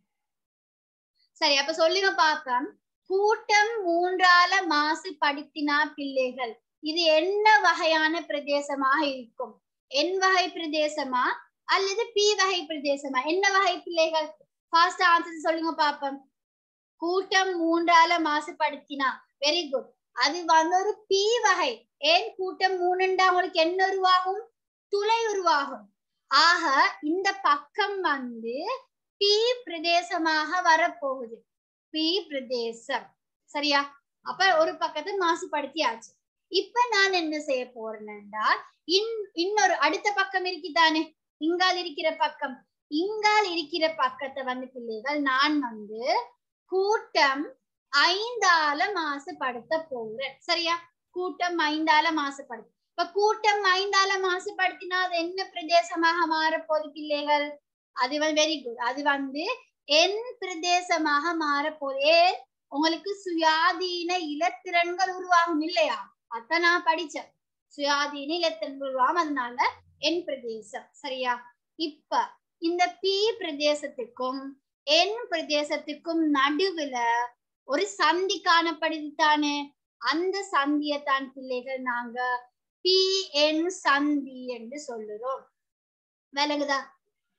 சரி அப்ப சொல்லுங்க பாப்போம் கூட்டம் மூன்றால மாசுபடுத்தினா பிள்ளைகள் இது என்ன வகையான பிரதேசமாக இருக்கும் என் வகை பிரதேசமா அல்லது பி வகை பிரதேசமா என்ன வகை பிள்ளைகள் ஃபாஸ்ட் ஆன்சர் சொல்லுங்க பாப்போம் கூட்டம் மூன்றால மாசுபடுத்தினா வெரி குட் அது வந்து ஒரு பி வகை ஏன் கூட்டம் மூணுண்டா உங்களுக்கு என்ன உருவாகும் துளை உருவாகும் ஆக இந்த பக்கம் வந்து பி பிரதேசமாக வரப்போகுது பி பிரதேசம் சரியா அப்ப ஒரு பக்கத்தை மாசுபடுத்தியாச்சு இப்ப நான் என்ன செய்ய போறேன்னா இன் இன்னொரு அடுத்த பக்கம் இருக்குதானே இங்கால் இருக்கிற பக்கம் இங்கால் இருக்கிற பக்கத்தை வந்து பிள்ளைகள் நான் வந்து கூட்டம் ஐந்தால மாசுபடுத்த போகிறேன் சரியா கூட்டம் ஐந்தால மாசுபடுத்த இப்ப கூட்டம் ஐந்தால மாசுபடுத்தினா அது என்ன பிரதேசமாக மாறப்போகுது பிள்ளைகள் அது வந்து வெரி குட் அது வந்து என் பிரதேசமாக மாறப்போகுது ஏன் உங்களுக்கு சுயாதீன இலத்திறன்கள் உருவாகும் இல்லையா அதான் நான் படிச்சேன் சுயாதீன இலத்திறன்கள் உருவாகும் அதனால என் பிரதேசம் சரியா இப்ப இந்த பி பிரதேசத்துக்கும் என் பிரதேசத்துக்கும் நடுவுல ஒரு சந்தி காணப்படுது தானே அந்த சந்தியத்தான் பிள்ளைகள் நாங்க பி என் சந்தி என்று சொல்லுறோம் விளங்குதா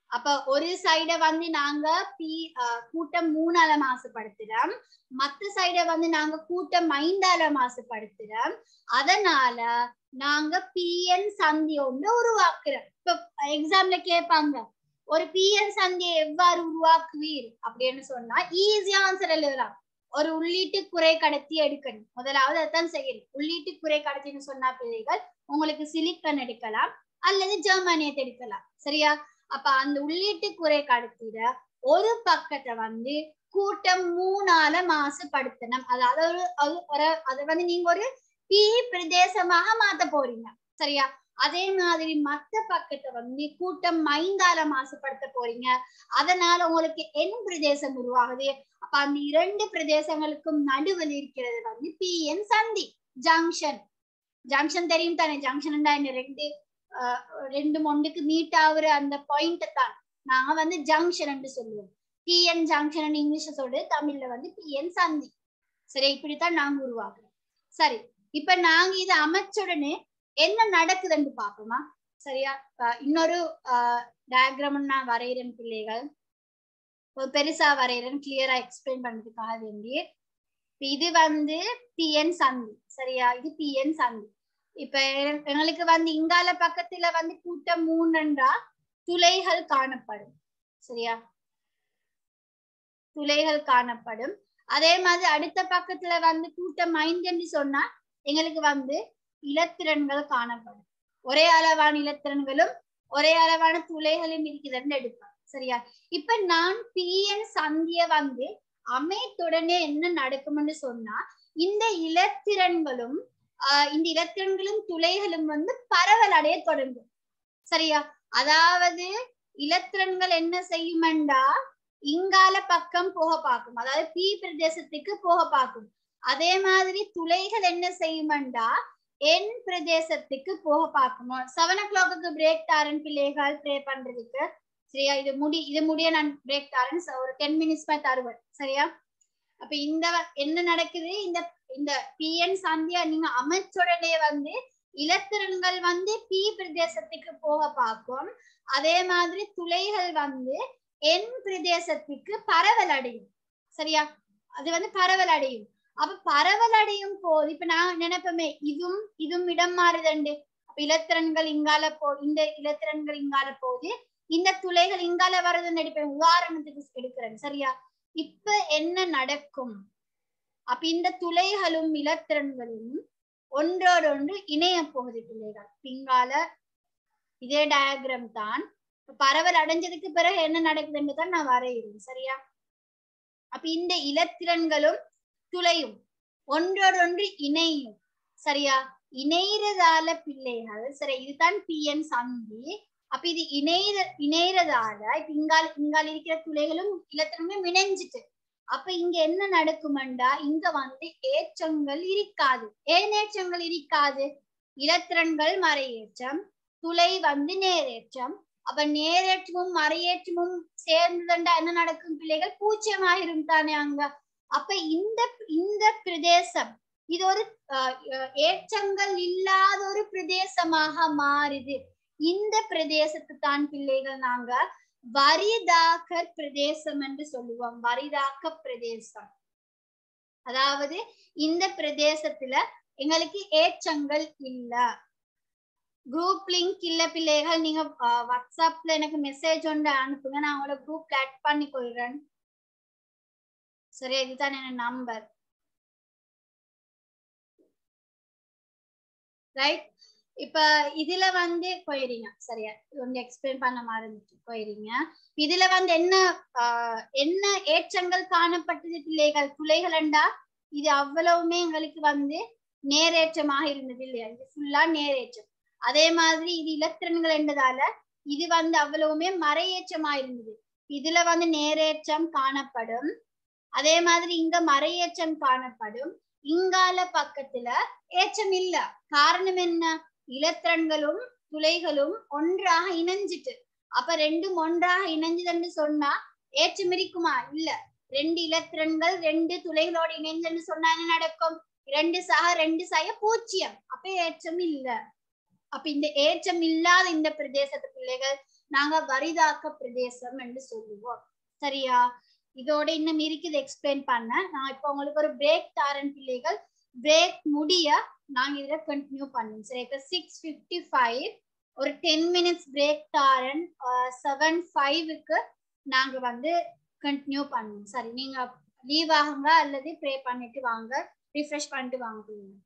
அப்ப ஒரு சைட வந்து நாங்க பி கூட்டம் மூணால மாசுபடுத்துறோம் மத்த சைட வந்து நாங்க கூட்டம் ஐந்தால மாசுபடுத்துறோம் அதனால நாங்க பிஎன் சந்தி ஒன்று உருவாக்குறோம் இப்ப எக்ஸாம்ல கேட்பாங்க ஒரு பிஎன் சந்தியை எவ்வாறு உருவாக்குவீர் அப்படின்னு சொன்னா ஈஸியா ஆன்சர் எழுதலாம் ஒரு உள்ளீட்டு குறை கடத்தி எடுக்கணும் முதலாவது அதான் செய்யணும் உள்ளீட்டு குறை கடத்தின்னு சொன்னா பிள்ளைகள் உங்களுக்கு சிலிக்கன் எடுக்கலாம் அல்லது ஜெர்மானியத்தை எடுக்கலாம் சரியா அப்ப அந்த உள்ளீட்டு குறை கடத்திட ஒரு பக்கத்தை வந்து கூட்டம் மூணால மாசுபடுத்தணும் அதாவது ஒரு ஒரு அதை வந்து நீங்க ஒரு பி பிரதேசமாக மாத்த போறீங்க சரியா அதே மாதிரி மத்த பக்கத்தை வந்து கூட்டம் ஐந்தால மாசுபடுத்த போறீங்க அதனால உங்களுக்கு என் பிரதேசம் உருவாகுது அப்ப அந்த இரண்டு பிரதேசங்களுக்கும் நடுவில் இருக்கிறது வந்து பிஎன் சந்தி ஜங்ஷன் ஜங்ஷன் தெரியும் தானே ஜங்ஷன் என்ன ரெண்டு ரெண்டு மொண்டுக்கு மீட் ஆகுற அந்த பாயிண்ட் தான் நாங்க வந்து ஜங்ஷன் என்று சொல்லுவோம் பிஎன் ஜங்ஷன் இங்கிலீஷ்ல சொல்றது தமிழ்ல வந்து பிஎன் சந்தி சரி இப்படித்தான் நாங்க உருவாக்குறோம் சரி இப்ப நாங்க இதை அமைச்ச உடனே என்ன நடக்குதுன்னு பாப்போமா சரியா இன்னொரு டயக்ராம் நான் வரைகிறேன் பிள்ளைகள் பெருசா வரைகிறேன் கிளியரா எக்ஸ்பிளைன் பண்றதுக்காக வேண்டி இது வந்து பிஎன் சந்தி சரியா இது பிஎன் சந்தி இப்ப எங்களுக்கு வந்து இங்கால பக்கத்துல வந்து கூட்டம் மூணுன்றா துளைகள் காணப்படும் சரியா துளைகள் காணப்படும் அதே மாதிரி அடுத்த பக்கத்துல வந்து கூட்டம் ஐந்துன்னு சொன்னா எங்களுக்கு வந்து இலத்திரன்கள் காணப்படும் ஒரே அளவான இலத்திரன்களும் ஒரே அளவான துளைகளும் இருக்குதுன்னு எடுப்பேன் சரியா இப்ப நான் பிஎன் சந்திய வந்து அமைத்துடனே என்ன நடக்கும்னு சொன்னா இந்த இலத்திரன்களும் ஆஹ் இந்த இலத்திரன்களும் துளைகளும் வந்து பரவல் அடைய தொடங்கும் சரியா அதாவது இலத்திரன்கள் என்ன செய்யுமெண்டா இங்கால பக்கம் போக பார்க்கும் அதாவது பி பிரதேசத்துக்கு போக பார்க்கும் அதே மாதிரி துளைகள் என்ன செய்யுமெண்டா என் பிரதேசத்துக்கு போக பார்க்கணும் செவன் ஓ கிளாக்கு பிரேக் தாரன் பிள்ளைகள் ப்ரே பண்றதுக்கு சரியா இது முடி இது முடிய நான் பிரேக் தாரன் ஒரு டென் மினிட்ஸ் மாதிரி தருவேன் சரியா அப்ப இந்த என்ன நடக்குது இந்த இந்த பிஎன் சந்தியா நீங்க அமைச்சுடனே வந்து இலத்திரன்கள் வந்து பி பிரதேசத்துக்கு போக பார்க்கும் அதே மாதிரி துளைகள் வந்து என் பிரதேசத்துக்கு பரவல் அடையும் சரியா அது வந்து பரவல் அடையும் அப்ப பரவல் அடையும் போது இப்ப நான் நினைப்பமே இதுவும் இதுவும் இடம் மாறுதண்டு அப்ப இலத்திரன்கள் இங்கால போ இந்த இலத்திரன்கள் இங்கால போகுது இந்த துளைகள் இங்கால வர்றதுன்னு எடுப்பேன் உதாரணத்துக்கு எடுக்கிறேன் சரியா இப்ப என்ன நடக்கும் அப்ப இந்த துளைகளும் இலத்திரன்களும் ஒன்றோடொன்று இணைய போகுது பிள்ளைகள் பிங்கால இதே டயக்ராம் தான் பரவல் அடைஞ்சதுக்கு பிறகு என்ன நடக்குதுன்னு தான் நான் வரைகிறேன் சரியா அப்ப இந்த இலத்திரன்களும் துளையும் ஒன்றோடொன்று இணையும் சரியா இணைறதால பிள்ளைகள் சரி இதுதான் பிஎன் சந்தி அப்ப இது இணைற இணைறதால இப்ப இங்கால் இங்கால் இருக்கிற துளைகளும் இலத்திரங்களும் இணைஞ்சிட்டு அப்ப இங்க என்ன நடக்குமெண்டா இங்க வந்து ஏற்றங்கள் இருக்காது ஏன் ஏற்றங்கள் இருக்காது இலத்திரன்கள் மறையேற்றம் துளை வந்து நேரேற்றம் அப்ப நேரேற்றமும் மறையேற்றமும் சேர்ந்ததுண்டா என்ன நடக்கும் பிள்ளைகள் பூச்சியமாயிரும் தானே அங்க அப்ப இந்த இந்த பிரதேசம் இது ஒரு ஏற்றங்கள் இல்லாத ஒரு பிரதேசமாக மாறுது இந்த பிரதேசத்து தான் பிள்ளைகள் நாங்க வரிதாக்கர் பிரதேசம் என்று சொல்லுவோம் வரிதாக்க பிரதேசம் அதாவது இந்த பிரதேசத்துல எங்களுக்கு ஏற்றங்கள் இல்ல குரூப் லிங்க் இல்ல பிள்ளைகள் நீங்க வாட்ஸ்அப்ல எனக்கு மெசேஜ் ஒன்று அனுப்புங்க நான் உங்களோட குரூப்ல ஆட் பண்ணி கொள்றேன் சரி இதுதான் என்ன நம்பர் ரைட் இப்ப இதுல வந்து போயிறீங்க சரியா கொஞ்சம் எக்ஸ்பிளைன் பண்ண மாதிரி போயிறீங்க இதுல வந்து என்ன ஆஹ் என்ன ஏற்றங்கள் காணப்பட்டது பிள்ளைகள் துளைகளண்டா இது அவ்வளவுமே எங்களுக்கு வந்து நேரேற்றமாக இருந்தது இல்லையா இது ஃபுல்லா நேரேற்றம் அதே மாதிரி இது இலத்திரன்கள் என்றதால இது வந்து அவ்வளவுமே மறையேற்றமா இருந்தது இதுல வந்து நேரேற்றம் காணப்படும் அதே மாதிரி இங்க மறையேற்றம் காணப்படும் இங்கால பக்கத்துல ஏற்றம் இல்ல காரணம் என்ன இலத்திரன்களும் துளைகளும் ஒன்றாக இணைஞ்சிட்டு அப்ப ரெண்டும் ஒன்றாக இணைஞ்சதுன்னு சொன்னா ஏற்றம் இருக்குமா இல்ல ரெண்டு இலத்திரன்கள் ரெண்டு துளைகளோடு இணைஞ்சன்னு சொன்னா என்ன நடக்கும் ரெண்டு சக ரெண்டு சய பூஜ்ஜியம் அப்ப ஏற்றம் இல்ல அப்ப இந்த ஏற்றம் இல்லாத இந்த பிரதேசத்து பிள்ளைகள் நாங்க வரிதாக்க பிரதேசம் என்று சொல்லுவோம் சரியா இதோட இன்னும் இருக்குது எக்ஸ்பிளைன் பண்ண நான் இப்போ உங்களுக்கு ஒரு பிரேக் தாரன் பிள்ளைகள் பிரேக் முடிய நாங்க இதுல கண்டினியூ பண்ணுவோம் சரி இப்போ சிக்ஸ் ஃபிஃப்டி ஃபைவ் ஒரு டென் மினிட்ஸ் பிரேக் தாரன் செவன் ஃபைவுக்கு நாங்க வந்து கண்டினியூ பண்ணுவோம் சரி நீங்க லீவ் ஆகுங்க அல்லது ப்ரே பண்ணிட்டு வாங்க ரிஃப்ரெஷ் பண்ணிட்டு வாங்க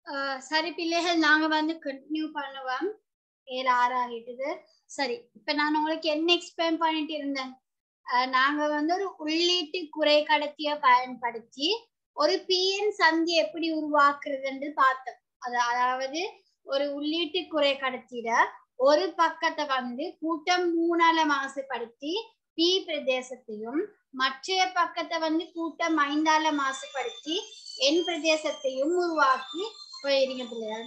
ஆஹ் சரி பிள்ளைகள் நாங்க வந்து கண்டினியூ பண்ணுவோம் ஏழு ஆறு ஆகிட்டுது சரி இப்ப நான் உங்களுக்கு என்ன எக்ஸ்பிளைன் பண்ணிட்டு இருந்தேன் ஆஹ் நாங்க வந்து ஒரு உள்ளீட்டு குறை கடத்திய பயன்படுத்தி ஒரு பிஎன் சந்தி எப்படி உருவாக்குறது என்று பார்த்தோம் அது அதாவது ஒரு உள்ளீட்டு குறை கடத்திட ஒரு பக்கத்தை வந்து கூட்டம் மூணால மாசுபடுத்தி பி பிரதேசத்தையும் மற்றைய பக்கத்தை வந்து கூட்டம் ஐந்தால மாசுபடுத்தி என் பிரதேசத்தையும் உருவாக்கி போயிருங்க பிள்ளைகள்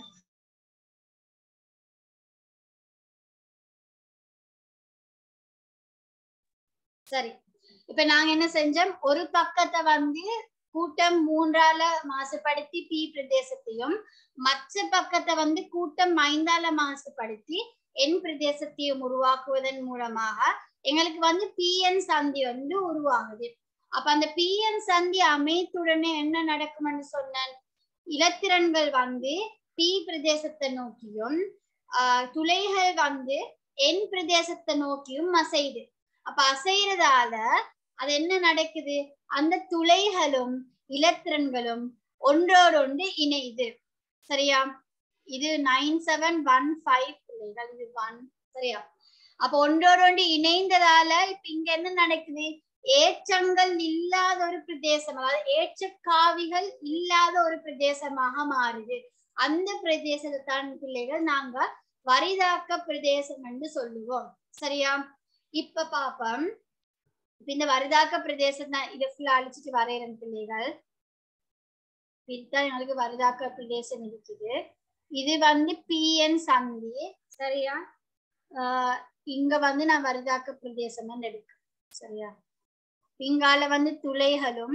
சரி இப்ப நாங்க என்ன செஞ்சோம் ஒரு பக்கத்தை வந்து கூட்டம் மூன்றால மாசுபடுத்தி பி பிரதேசத்தையும் மற்ற பக்கத்தை வந்து கூட்டம் ஐந்தால மாசுபடுத்தி என் பிரதேசத்தையும் உருவாக்குவதன் மூலமாக எங்களுக்கு வந்து பிஎன் சந்தி வந்து உருவாகுது அப்ப அந்த பிஎன் சந்தி அமைத்துடனே என்ன நடக்கும்னு சொன்னேன் இலத்திரன்கள் வந்து பி பிரதேசத்தை நோக்கியும் ஆஹ் துளைகள் வந்து என் பிரதேசத்தை நோக்கியும் அசையுது அப்ப அசைறதால அது என்ன நடக்குது அந்த துளைகளும் இலத்திரன்களும் ஒன்றோடொன்று இணையுது சரியா இது நைன் செவன் ஒன் ஃபைவ் பிள்ளைகள் இது ஒன் சரியா அப்ப ஒன்றோடொன்று இணைந்ததால இப்ப இங்க என்ன நடக்குது ஏற்றங்கள் இல்லாத ஒரு பிரதேசம் அதாவது ஏற்றக்காவிகள் இல்லாத ஒரு பிரதேசமாக மாறுது அந்த பிரதேசத்தை தான் பிள்ளைகள் நாங்க வரிதாக்க பிரதேசம் என்று சொல்லுவோம் சரியா இப்ப பாப்போம் இப்ப இந்த வரிதாக்க பிரதேசம் தான் இதை ஃபுல்லா அழிச்சிட்டு வரைகிறேன் பிள்ளைகள் இதுதான் எங்களுக்கு வரிதாக்க பிரதேசம் இருக்குது இது வந்து பிஎன் சந்தி சரியா ஆஹ் இங்க வந்து நான் வரிதாக்க பிரதேசம் தான் எடுக்கிறேன் சரியா இங்கால வந்து துளைகளும்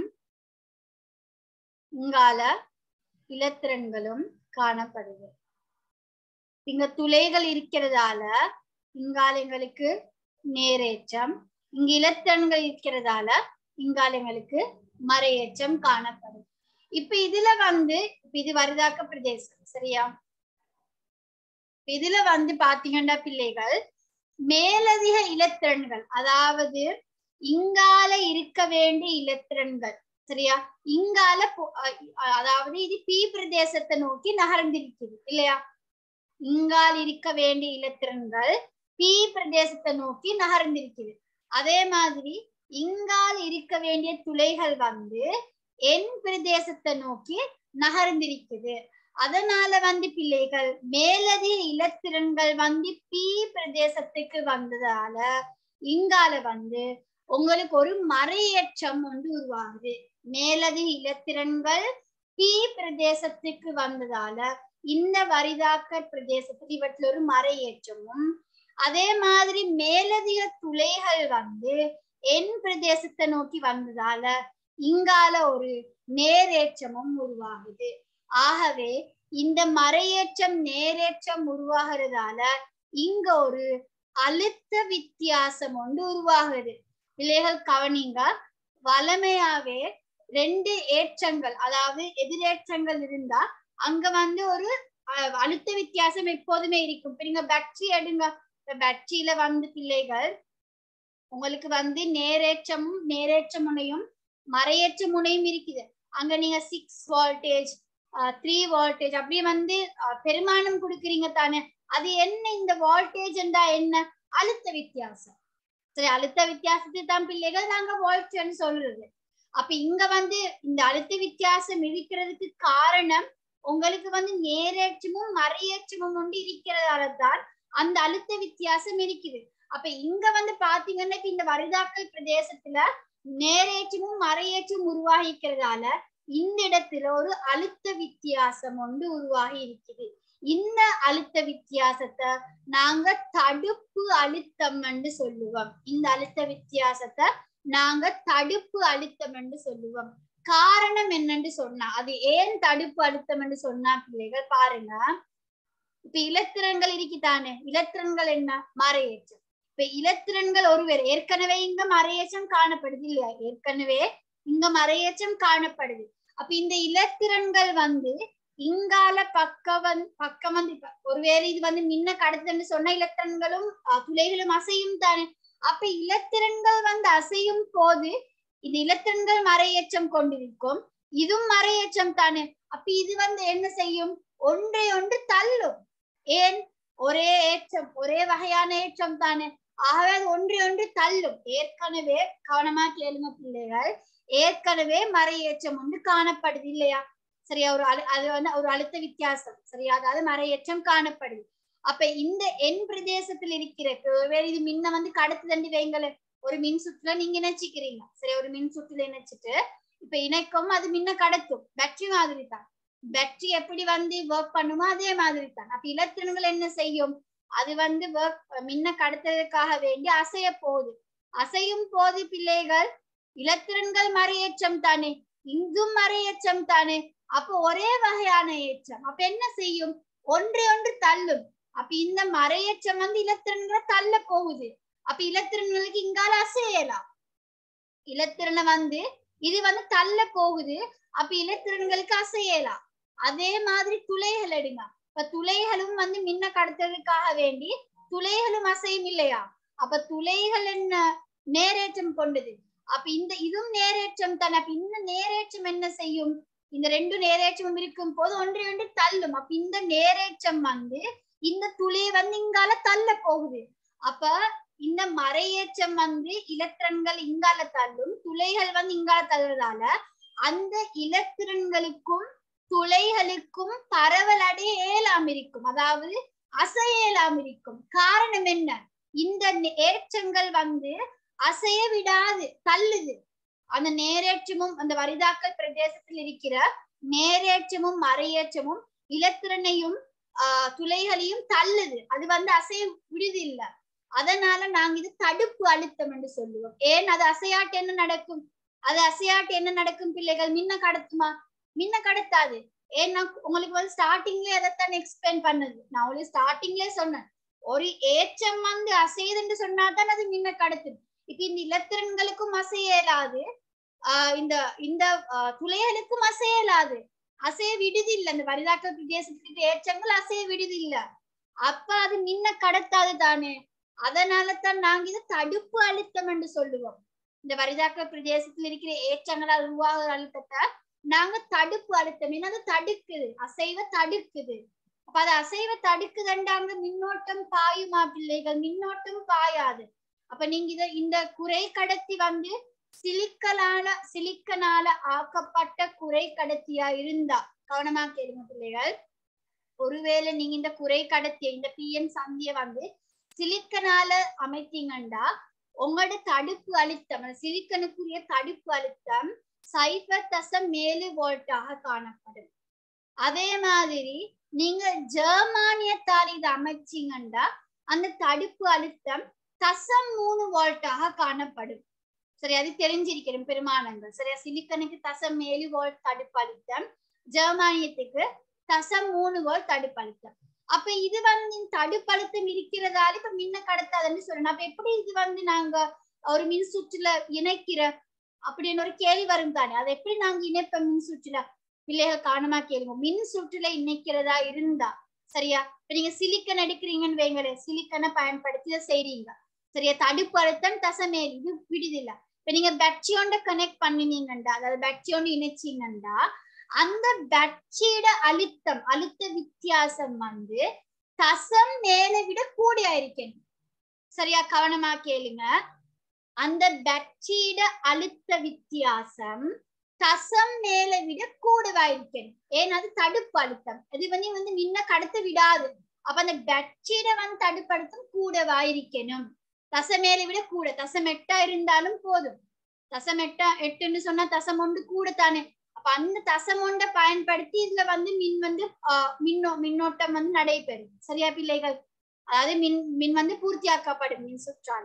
இங்கால இலத்திரன்களும் காணப்படுது இங்க துளைகள் இருக்கிறதால இங்கால எங்களுக்கு நேரேற்றம் இங்க இலத்திரன்கள் இருக்கிறதால இங்கால எங்களுக்கு மறையேற்றம் காணப்படும் இப்ப இதுல வந்து இப்ப இது வருதாக்க பிரதேசம் சரியா இதுல வந்து பாத்தீங்கன்னா பிள்ளைகள் மேலதிக இலத்திரன்கள் அதாவது இங்கால இருக்க வேண்டிய இலத்திரன்கள் சரியா இங்கால அதாவது இது பி பிரதேசத்தை நோக்கி நகர்ந்திருக்குது இல்லையா இங்கால் இருக்க வேண்டிய இலத்திரன்கள் பி பிரதேசத்தை நோக்கி நகர்ந்திருக்குது அதே மாதிரி இங்கால் இருக்க வேண்டிய துளைகள் வந்து என் பிரதேசத்தை நோக்கி நகர்ந்திருக்குது அதனால வந்து பிள்ளைகள் மேலதிக இலத்திரன்கள் வந்து பி பிரதேசத்துக்கு வந்ததால இங்கால வந்து உங்களுக்கு ஒரு மறையேற்றம் வந்து உருவாகுது மேலதிக இலத்திரன்கள் பி பிரதேசத்துக்கு வந்ததால இந்த வரிதாக்க பிரதேசத்துக்கு இவற்றில் ஒரு மறையேற்றமும் அதே மாதிரி மேலதிக துளைகள் வந்து என் பிரதேசத்தை நோக்கி வந்ததால இங்கால ஒரு நேரேற்றமும் உருவாகுது ஆகவே இந்த மறையேற்றம் நேரேற்றம் உருவாகிறதால இங்க ஒரு அழுத்த வித்தியாசம் ஒன்று உருவாகுது பிள்ளைகள் கவனிங்க வளமையாவே ரெண்டு ஏற்றங்கள் அதாவது எதிரேற்றங்கள் இருந்தா அங்க வந்து ஒரு அழுத்த வித்தியாசம் எப்போதுமே இருக்கும் இப்ப நீங்க பேட்டரி எடுங்க இப்ப பேட்டரியில வந்து பிள்ளைகள் உங்களுக்கு வந்து நேரேற்றமும் நேரேற்ற முனையும் மறையேற்ற முனையும் இருக்குது அங்க நீங்க சிக்ஸ் வோல்டேஜ் த்ரீ வோல்டேஜ் அப்படியே வந்து பெருமானம் கொடுக்குறீங்க தானே அது என்ன இந்த வோல்டேஜ் என்றா என்ன அழுத்த வித்தியாசம் சரி அழுத்த வித்தியாசத்தை தான் பிள்ளைகள் நாங்க வோல்ட்னு சொல்றது அப்ப இங்க வந்து இந்த அழுத்த வித்தியாசம் இருக்கிறதுக்கு காரணம் உங்களுக்கு வந்து நேரேற்றமும் மறையேற்றமும் ஒன்று இருக்கிறதால தான் அந்த அழுத்த வித்தியாசம் இருக்குது அப்ப இங்க வந்து பாத்தீங்கன்னா இந்த வரிதாக்கல் பிரதேசத்துல நேரேற்றமும் மறையேற்றம் உருவாகிக்கிறதால இந்த இடத்துல ஒரு அழுத்த வித்தியாசம் ஒன்று உருவாகி இருக்குது இந்த அழுத்த வித்தியாசத்தை நாங்க தடுப்பு அழுத்தம் என்று சொல்லுவோம் இந்த அழுத்த வித்தியாசத்தை நாங்க தடுப்பு அழுத்தம் என்று சொல்லுவோம் காரணம் என்னன்னு சொன்னா அது ஏன் தடுப்பு அழுத்தம் என்று சொன்னா பிள்ளைகள் பாருங்க இப்ப இலத்திரன்கள் இருக்குதானே இலத்திரன்கள் என்ன மறையேற்றம் இப்ப இலத்திரன்கள் ஒருவர் ஏற்கனவே இங்க மறையேற்றம் காணப்படுது இல்லையா ஏற்கனவே இங்க மறையேற்றம் காணப்படுது அப்ப இந்த இலத்திரன்கள் வந்து இங்கால பக்கம் வந்து பக்கம் வந்து ஒருவேளை இது வந்து மின்ன கடத்துன்னு சொன்ன இலத்திரன்களும் துளைகளும் அசையும் தானே அப்ப இலத்திரன்கள் வந்து அசையும் போது இந்த இலத்திரன்கள் மறையேற்றம் கொண்டிருக்கும் இதுவும் மறையேற்றம் தானே அப்ப இது வந்து என்ன செய்யும் ஒன்றை ஒன்று தள்ளும் ஏன் ஒரே ஏற்றம் ஒரே வகையான ஏற்றம் தானே ஆகவே அது ஒன்றை ஒன்று தள்ளும் ஏற்கனவே கவனமா கேளுங்க பிள்ளைகள் ஏற்கனவே மறை ஏற்றம் ஒன்று காணப்படுது இல்லையா சரியா ஒரு அழு அது வந்து ஒரு அழுத்த வித்தியாசம் சரியா அதாவது மறையேற்றம் காணப்படுது அப்ப இந்த என் பிரதேசத்தில் இருக்கிற ஒருவேளை இது மின்ன வந்து கடத்து தண்டி வைங்கள ஒரு மின் சுற்றுல நீங்க இணைச்சிக்கிறீங்க சரி ஒரு மின் சுற்றுல இணைச்சிட்டு இப்ப இணைக்கும் அது மின்ன கடத்தும் பேட்டரி மாதிரி தான் பேட்டரி எப்படி வந்து ஒர்க் பண்ணுமோ அதே மாதிரி தான் அப்ப இலத்திரன்கள் என்ன செய்யும் அது வந்து ஒர்க் மின்ன கடத்துறதுக்காக வேண்டி அசைய போகுது அசையும் போது பிள்ளைகள் இலத்திரன்கள் மறையேற்றம் தானே இங்கும் மறையேற்றம் தானே அப்போ ஒரே வகையான ஏற்றம் அப்ப என்ன செய்யும் ஒன்றை ஒன்று தள்ளும் அப்ப இந்த மறையேற்றம் வந்து இலத்திரன்களை தள்ள போகுது அப்ப இலத்திரன்களுக்கு இங்கால அசையலாம் இலத்திரனை வந்து இது வந்து தள்ள போகுது அப்ப இலத்திரன்களுக்கு அசையலாம் அதே மாதிரி துளைகள் எடுங்க இப்ப துளைகளும் வந்து மின்ன கடத்துறதுக்காக வேண்டி துளைகளும் அசையும் இல்லையா அப்ப துளைகள் என்ன நேரேற்றம் கொண்டது அப்ப இந்த இதுவும் நேரேற்றம் தானே அப்ப இந்த நேரேற்றம் என்ன செய்யும் இந்த ரெண்டு நேரேற்றமும் இருக்கும் போது ஒன்றை ஒன்று தள்ளும் அப்ப இந்த நேரேற்றம் வந்து இந்த துளி வந்து இங்கால தள்ள போகுது அப்ப இந்த மறையேற்றம் வந்து இலத்திரன்கள் இங்கால தள்ளும் துளைகள் வந்து இங்கால தள்ளுறதால அந்த இலத்திரன்களுக்கும் துளைகளுக்கும் பரவல் அடைய ஏலாம் இருக்கும் அதாவது அசையலாம் இருக்கும் காரணம் என்ன இந்த ஏற்றங்கள் வந்து அசைய விடாது தள்ளுது அந்த நேரேற்றமும் அந்த வரிதாக்கல் பிரதேசத்தில் இருக்கிற நேரேற்றமும் மறையேற்றமும் இலத்திரனையும் ஆஹ் துளைகளையும் தள்ளுது அது வந்து அசைய விடுது இல்ல அதனால நாங்க இது தடுப்பு அழுத்தம் என்று சொல்லுவோம் ஏன் அது அசையாட்டு என்ன நடக்கும் அது அசையாட்டு என்ன நடக்கும் பிள்ளைகள் மின்ன கடத்துமா மின்ன கடத்தாது ஏன்னா உங்களுக்கு வந்து ஸ்டார்டிங்ல அதைத்தான் எக்ஸ்பிளைன் பண்ணது நான் உங்களுக்கு ஸ்டார்டிங்ல சொன்னேன் ஒரு ஏற்றம் வந்து அசையுதுன்னு சொன்னாதான் அது மின்ன கடத்துது இப்ப இந்த இலத்திரன்களுக்கும் அசையலாது ஆஹ் இந்த இந்த துளைகளுக்கும் அசையலாது அசைய விடுது இல்ல இந்த வரிதாக்கல் பிரதேசத்துக்கு ஏற்றங்கள் அசைய விடுது இல்ல அப்ப அது மின்ன கடத்தாது தானே அதனால தான் நாங்க இது தடுப்பு அழுத்தம் என்று சொல்லுவோம் இந்த வரிதாக்கல் பிரதேசத்தில் இருக்கிற ஏற்றங்களால் உருவாகிற அழுத்தத்தை நாங்க தடுப்பு அழுத்தம் ஏன்னா அது தடுக்குது அசைவ தடுக்குது அப்ப அது அசைவ தடுக்குதுண்டாங்க மின்னோட்டம் பாயுமா பிள்ளைகள் மின்னோட்டம் பாயாது அப்ப நீங்க இத இந்த குறை கடத்தி வந்து சிலிக்கலால சிலிக்கனால ஆக்கப்பட்ட குறை கடத்தியா இருந்தா கவனமா கேளுங்க பிள்ளைகள் ஒருவேளை நீங்க இந்த குறை கடத்திய இந்த பிஎன் சந்திய வந்து சிலிக்கனால அமைத்தீங்கன்னா உங்களோட தடுப்பு அழுத்தம் சிலிக்கனுக்குரிய தடுப்பு அழுத்தம் சைபர் தசம் ஏழு வோல்ட்டாக காணப்படும் அதே மாதிரி நீங்க ஜெர்மானியத்தால் இதை அமைச்சீங்கன்னா அந்த தடுப்பு அழுத்தம் தசம் மூணு வோல்ட்டாக காணப்படும் சரி அது தெரிஞ்சிருக்கிறோம் பெருமானங்கள் சரியா சிலிக்கனுக்கு தசம் ஏழு வோல்ட் தடுப்பு அழுத்தம் ஜெர்மானியத்துக்கு தசம் மூணு வோல்ட் தடுப்பு அழுத்தம் அப்ப இது வந்து தடுப்பழுத்தம் இருக்கிறதால இப்ப மின்ன கடத்தாதுன்னு சொல்லணும் அப்ப எப்படி இது வந்து நாங்க ஒரு மின் சுற்றுல இணைக்கிற அப்படின்னு ஒரு கேள்வி வரும் தானே அதை எப்படி நாங்க இணைப்போம் மின் சுற்றுல பிள்ளைகள் காரணமா கேளுங்க மின் சுற்றுல இணைக்கிறதா இருந்தா சரியா இப்ப நீங்க சிலிக்கன் எடுக்கிறீங்கன்னு வைங்களேன் சிலிக்கனை பயன்படுத்தி இதை செய்றீங்க சரியா தடுப்பு அழுத்தம் தசமேல் இது விடுதில்ல இப்ப நீங்க பேட்டரியோட கனெக்ட் பண்ணினீங்கண்டா அதாவது பேட்டரியோட இணைச்சீங்கண்டா அந்த பேட்டரியோட அழுத்தம் அழுத்த வித்தியாசம் வந்து தசம் மேல விட கூடியா இருக்கணும் சரியா கவனமா கேளுங்க அந்த பேட்டரியோட அழுத்த வித்தியாசம் தசம் மேல விட கூடவா இருக்கணும் ஏன்னா அது தடுப்பு அழுத்தம் இது வந்து வந்து முன்ன கடத்த விடாது அப்ப அந்த பேட்டரியோட வந்து தடுப்பு அழுத்தம் கூடவா இருக்கணும் தசமேல விட கூட தசம் எட்டா இருந்தாலும் போதும் தசம் எட்டா எட்டுன்னு சொன்னா தசம் ஒன்று கூட தானே அப்ப அந்த தசம் ஒன்றை பயன்படுத்தி இதுல வந்து மின் வந்து ஆஹ் மின்னோ மின்னோட்டம் வந்து நடைபெறும் சரியா பிள்ளைகள் அதாவது மின் மின் வந்து பூர்த்தியாக்கப்படும் மின் சுற்றால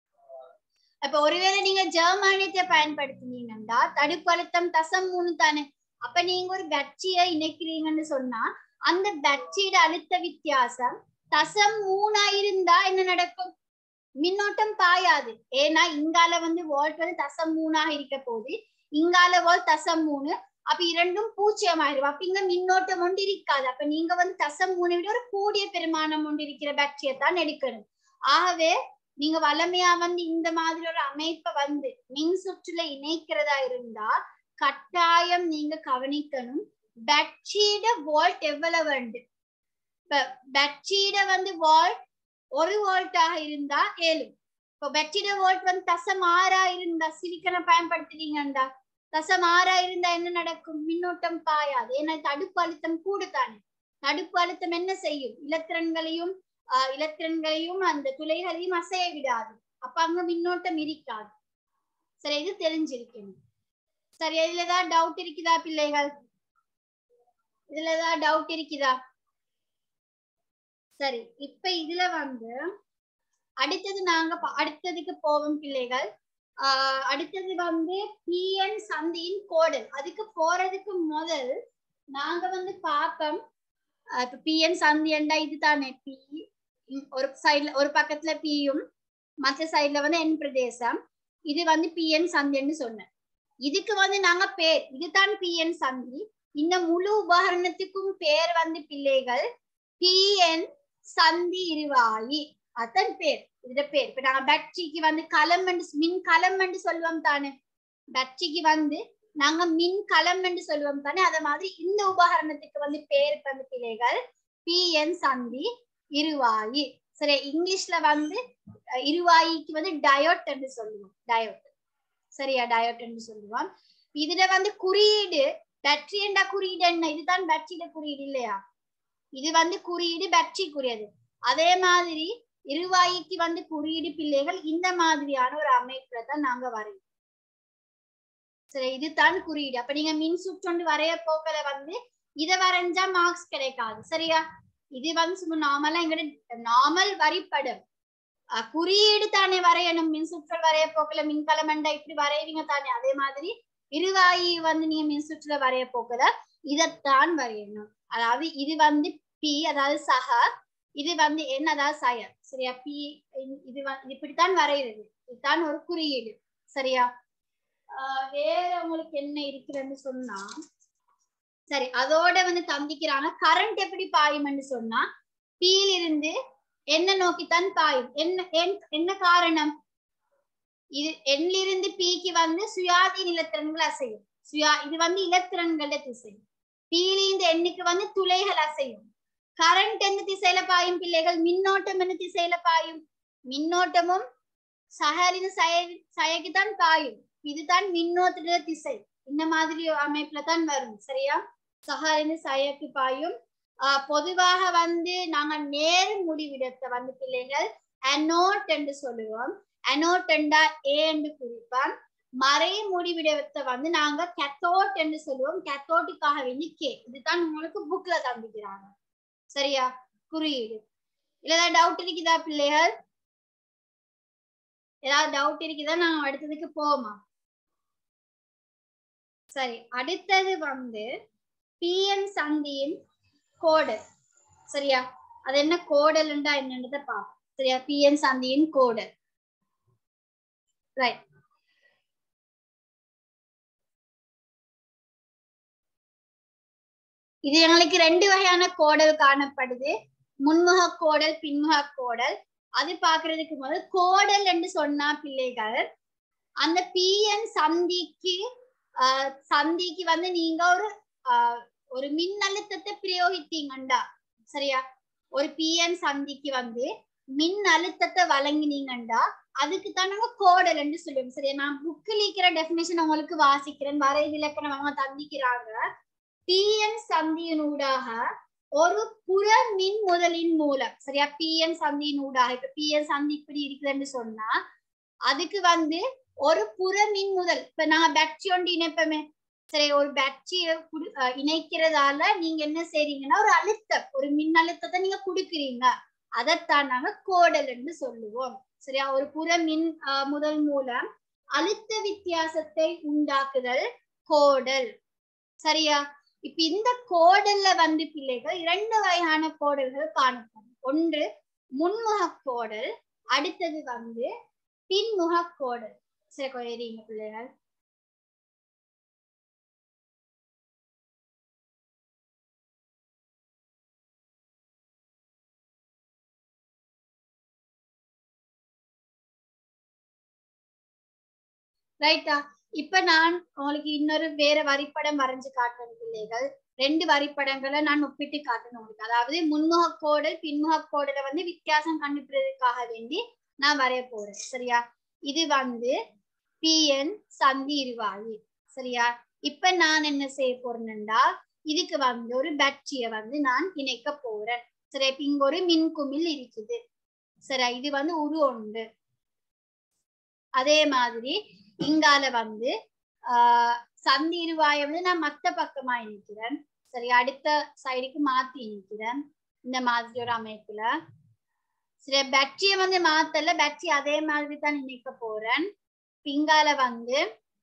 அப்ப ஒருவேளை நீங்க ஜெர்மானியத்தை பயன்படுத்தினீங்கன்னா தடுப்பு அழுத்தம் தசம் மூணு தானே அப்ப நீங்க ஒரு பேட்டரியை இணைக்கிறீங்கன்னு சொன்னா அந்த பேட்டரியோட அழுத்த வித்தியாசம் தசம் மூணா இருந்தா என்ன நடக்கும் மின்னோட்டம் பாயாது ஏன்னா இங்கால வந்து வோல்ட் வந்து தசம் மூணாக இருக்க போது இங்கால வோல்ட் தசம் மூணு அப்ப இரண்டும் பூஜ்ஜியம் ஆயிரும் அப்ப இங்க மின்னோட்டம் ஒன்று இருக்காது அப்ப நீங்க வந்து தசம் மூணை விட ஒரு கூடிய பெருமானம் ஒன்று இருக்கிற பேட்டரியை தான் எடுக்கணும் ஆகவே நீங்க வளமையா வந்து இந்த மாதிரி ஒரு அமைப்பை வந்து மின் சுற்றுல இணைக்கிறதா இருந்தா கட்டாயம் நீங்க கவனிக்கணும் பேட்டரியோட வோல்ட் எவ்வளவு உண்டு இப்ப பேட்டரியோட வந்து வோல்ட் ஒரு வோல்ட்டாக இருந்தா ஏழு இப்போ பேட்டரியோட வோல்ட் வந்து தசம் ஆறா இருந்தா சிலிக்கனை பயன்படுத்துறீங்கண்டா தசம் ஆறா இருந்தா என்ன நடக்கும் மின்னோட்டம் பாயாது ஏன்னா தடுப்பு அழுத்தம் கூடுதானே தடுப்பு அழுத்தம் என்ன செய்யும் இலத்திரன்களையும் ஆஹ் இலத்திரன்களையும் அந்த துளைகளையும் அசைய விடாது அப்ப அங்க மின்னோட்டம் இருக்காது சரி இது தெரிஞ்சிருக்கணும் சரி இதுல ஏதாவது டவுட் இருக்குதா பிள்ளைகள் இதுல ஏதாவது டவுட் இருக்குதா சரி இப்ப இதுல வந்து அடுத்தது நாங்க ப- அடுத்ததுக்கு போவோம் பிள்ளைகள் ஆஹ் அடுத்தது வந்து பிஎன் சந்தியின் கோடல் அதுக்கு போறதுக்கு முதல் நாங்க வந்து பார்ப்போம் ஆஹ் இப்ப பிஎன் சந்தி என்றா இதுதானே பி ஒரு சைடுல ஒரு பக்கத்துல பியும் மற்ற சைடுல வந்து என் பிரதேசம் இது வந்து பிஎன் சந்தின்னு சொன்னேன் இதுக்கு வந்து நாங்க பேர் இதுதான் பிஎன் சந்தி இந்த முழு உபகரணத்துக்கும் பேர் வந்து பிள்ளைகள் பிஎன் சந்தி இருவாயி அதான் பேர் இதுட பேர் இப்ப நாங்க பேட்டரிக்கு வந்து களம் மின் களம் சொல்லுவோம் தானே பேட்டரிக்கு வந்து நாங்க மின் களம் சொல்லுவோம் தானே அத மாதிரி இந்த உபகரணத்துக்கு வந்து பேர் வந்து பிள்ளைகள் பிஎன் சந்தி இருவாயி சரி இங்கிலீஷ்ல வந்து அஹ், இருவாயிக்கு வந்து டயோட் என்று சொல்லுவோம் டயோட் சரியா டயோட் என்று சொல்லுவோம் இதுல வந்து குறியீடு பேட்டரி என்ற குறியீடு என்ன இதுதான் பேட்டரியில குறியீடு இல்லையா இது வந்து குறியீடு பேட்டரிக்குரியது அதே மாதிரி இருவாயிக்கு வந்து குறியீடு பிள்ளைகள் இந்த மாதிரியான ஒரு அமைப்புல தான் நாங்க வரையும் சரி இதுதான் குறியீடு அப்ப நீங்க மின் சுற்றொண்டு வரைய போக்கல வந்து இத வரைஞ்சா மார்க்ஸ் கிடைக்காது சரியா இது வந்து சும்மா நார்மலா எங்கட நார்மல் வரிப்படம் அஹ் குறியீடு தானே வரையணும் மின் சுற்றல் வரைய போக்கல மின்கலமண்டா இப்படி வரைவீங்க தானே அதே மாதிரி இருவாயி வந்து நீங்க மின் சுற்றுல வரைய போக்கல இதைத்தான் வரையணும் அதாவது இது வந்து பி அதாவது சக இது வந்து என்ன அதாவது சய சரியா பி இது வந்து இப்படித்தான் வரைகிறது இதுதான் ஒரு குறியீடு சரியா ஆஹ் வேற உங்களுக்கு என்ன இருக்குதுன்னு சொன்னா சரி அதோட வந்து தந்திக்கிறாங்க கரண்ட் எப்படி பாயும்னு சொன்னா பீல இருந்து என்ன நோக்கித்தான் பாயும் என்ன என்- என்ன காரணம் இது எண்ணிலிருந்து பீக்கு வந்து சுயாதீன இலத்திரன்கள் அசையும் சுயா இது வந்து இலத்திரன்கள திசை பீலிருந்து எண்ணுக்கு வந்து துளைகள் அசையும் கரண்ட் எந்த திசையில பாயும் பிள்ளைகள் மின்னோட்டம் எந்த திசையில பாயும் மின்னோட்டமும் சகரின் சய சயக்கு தான் பாயும் இதுதான் மின்னோட்ட திசை இந்த மாதிரி அமைப்புல தான் வரும் சரியா சஹாரின் சயக்கு பாயும் ஆஹ் பொதுவாக வந்து நாங்க நேர் முடிவிடத்தை வந்து பிள்ளைகள் அனோட் என்று சொல்லுவோம் அனோட் என்றா ஏ என்று குறிப்போம் மறை முடிவிடத்தை வந்து நாங்க கேத்தோட் என்று சொல்லுவோம் கேத்தோட்டுக்காக வேண்டி கே இதுதான் உங்களுக்கு புக்ல தந்துக்கிறாங்க சரியா குறியீடு இல்ல ஏதாவது டவுட் இருக்குதா பிள்ளைகள் ஏதாவது டவுட் இருக்குதா நான் அடுத்ததுக்கு போமா சரி அடுத்தது வந்து பிஎன் சந்தியின் கோடல் சரியா அது என்ன கோடல்ன்றா என்னன்றத பார்ப்போம் சரியா பிஎன் சந்தியின் கோடல் ரைட் இது எங்களுக்கு ரெண்டு வகையான கோடல் காணப்படுது முன்முக கோடல் பின்முக கோடல் அது பாக்குறதுக்கு முதல் கோடல் என்று சொன்னா பிள்ளைகள் அந்த பிஎன் சந்திக்கு ஆஹ் சந்திக்கு வந்து நீங்க ஒரு ஆஹ் ஒரு மின்னழுத்தத்தை பிரயோகித்தீங்கண்டா சரியா ஒரு பிஎன் சந்திக்கு வந்து மின் அழுத்தத்தை வழங்கினீங்கண்டா அதுக்கு தான் நாங்க கோடல் என்று சொல்லுவோம் சரியா நான் புக்கில் இருக்கிற டெபினேஷன் உங்களுக்கு வாசிக்கிறேன் வரை இலக்கணம் அவங்க தந்திக்கிறாங்க பிஎன் சந்தியினூடாக ஒரு புற மின் முதலின் மூலம் சரியா பிஎன் சந்தியின் ஊடாக இப்ப பிஎன் சந்தி இப்படி இருக்குதுன்னு சொன்னா அதுக்கு வந்து ஒரு புற மின் முதல் இப்ப நான் பேட்டரி ஒன்று இணைப்போமே சரி ஒரு பேட்டரியை இணைக்கிறதால நீங்க என்ன செய்றீங்கன்னா ஒரு அழுத்தம் ஒரு மின் அழுத்தத்தை நீங்க கொடுக்குறீங்க அதைத்தான் நாங்க கோடல் என்று சொல்லுவோம் சரியா ஒரு புற மின் அஹ், முதல் மூலம் அழுத்த வித்தியாசத்தை உண்டாக்குதல் கோடல் சரியா இப்ப இந்த கோடல்ல வந்து பிள்ளைகள் இரண்டு வகையான கோடல்கள் காணப்படும் ஒன்று முன்முக கோடல் அடுத்தது வந்து பின்முக கோடல் சரி கொயறீங்க பிள்ளைகள் ரைட்டா இப்ப நான் உங்களுக்கு இன்னொரு வேற வரிப்படம் வரைஞ்சு காட்டுறேன் பிள்ளைகள் ரெண்டு வரிப்படங்களை நான் ஒப்பிட்டு காட்டணும் உங்களுக்கு அதாவது முன்முக கோடல் பின்முக கோடலை வந்து வித்தியாசம் கண்டுபிடிக்கிறதுக்காக வேண்டி நான் வரைய போறேன் சரியா இது வந்து பிஎன் சந்தி இருவாயு சரியா இப்ப நான் என்ன செய்ய போறேன்னா இதுக்கு வந்து ஒரு பேட்டரிய வந்து நான் இணைக்க போறேன் சரி இப்ப இங்க ஒரு மின்குமிழ் இருக்குது சரியா இது வந்து உரு ஒன்று அதே மாதிரி இங்கால வந்து ஆஹ் சந்தி இருவாயை வந்து நான் மத்த பக்கமா இணைக்கிறேன் சரி அடுத்த சைடுக்கு மாத்தி இணைக்கிறேன் இந்த மாதிரி ஒரு அமைப்புல சரி பேட்டரிய வந்து மாத்தல பேட்டரி அதே மாதிரி தான் இணைக்க போறேன் பிங்கால வந்து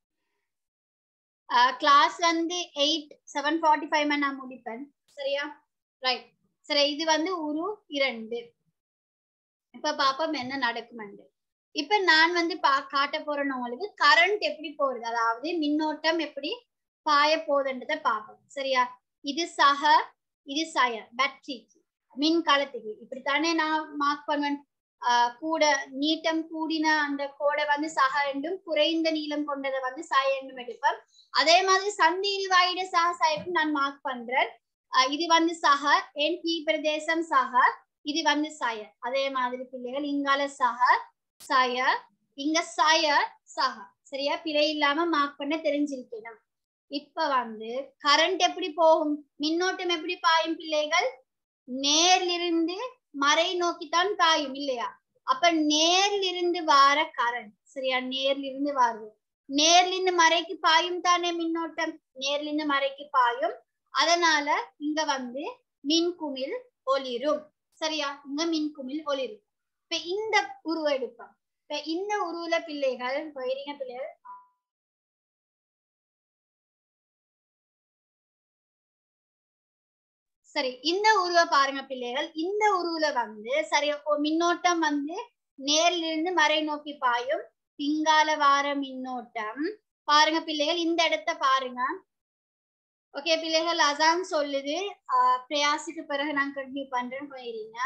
கிளாஸ் வந்து எயிட் செவன் ஃபார்ட்டி ஃபைவ் நான் முடிப்பேன் சரியா ரைட் சரி இது வந்து உரு இரண்டு இப்ப பாப்போம் என்ன நடக்குமெண்டு இப்ப நான் வந்து பா காட்ட போறேன் உங்களுக்கு கரண்ட் எப்படி போறது அதாவது மின்னோட்டம் எப்படி பாய போகுதுன்றத பார்ப்போம் சரியா இது சக இது சய பேட்டரிக்கு மின் காலத்துக்கு இப்படித்தானே நான் மார்க் பண்ணுவேன் ஆஹ் கூட நீட்டம் கூடின அந்த கோடை வந்து சக என்றும் குறைந்த நீளம் கொண்டதை வந்து சாய என்றும் எடுப்பேன் அதே மாதிரி சந்தி இருவாயிட சக சாய்ப்பு நான் மார்க் பண்றேன் ஆஹ் இது வந்து சக என் கீ பிரதேசம் சக இது வந்து சய அதே மாதிரி பிள்ளைகள் இங்கால சக சய இங்க சய சக சரியா பிழை இல்லாம மார்க் பண்ண தெரிஞ்சிருக்கணும் இப்ப வந்து கரண்ட் எப்படி போகும் மின்னோட்டம் எப்படி பாயும் பிள்ளைகள் நேர்லிருந்து மறை நோக்கித்தான் பாயும் இல்லையா அப்ப நேர்லிருந்து வார கரண்ட் சரியா நேர்லிருந்து வருது நேர்லிருந்து மறைக்கு பாயும் தானே மின்னோட்டம் நேர்லிருந்து மறைக்கு பாயும் அதனால இங்க வந்து மின்குமிழ் ஒளிரும் சரியா இங்க மின்குமிழ் ஒளிரும் இப்ப இந்த உருவ எடுப்போம் இப்ப இந்த உருவுல பிள்ளைகள் வைரிங்க பிள்ளைகள் சரி இந்த உருவ பாருங்க பிள்ளைகள் இந்த உருவுல வந்து சரி ஓ, மின்னோட்டம் வந்து நேர்ல இருந்து மறை நோக்கி பாயும் பிங்கால வார மின்னோட்டம் பாருங்க பிள்ளைகள் இந்த இடத்த பாருங்க ஓகே பிள்ளைகள் அதான் சொல்லுது ஆஹ் பிரயாசுக்கு பிறகு நான் கண்டினியூ பண்றேன்னு போயிருங்க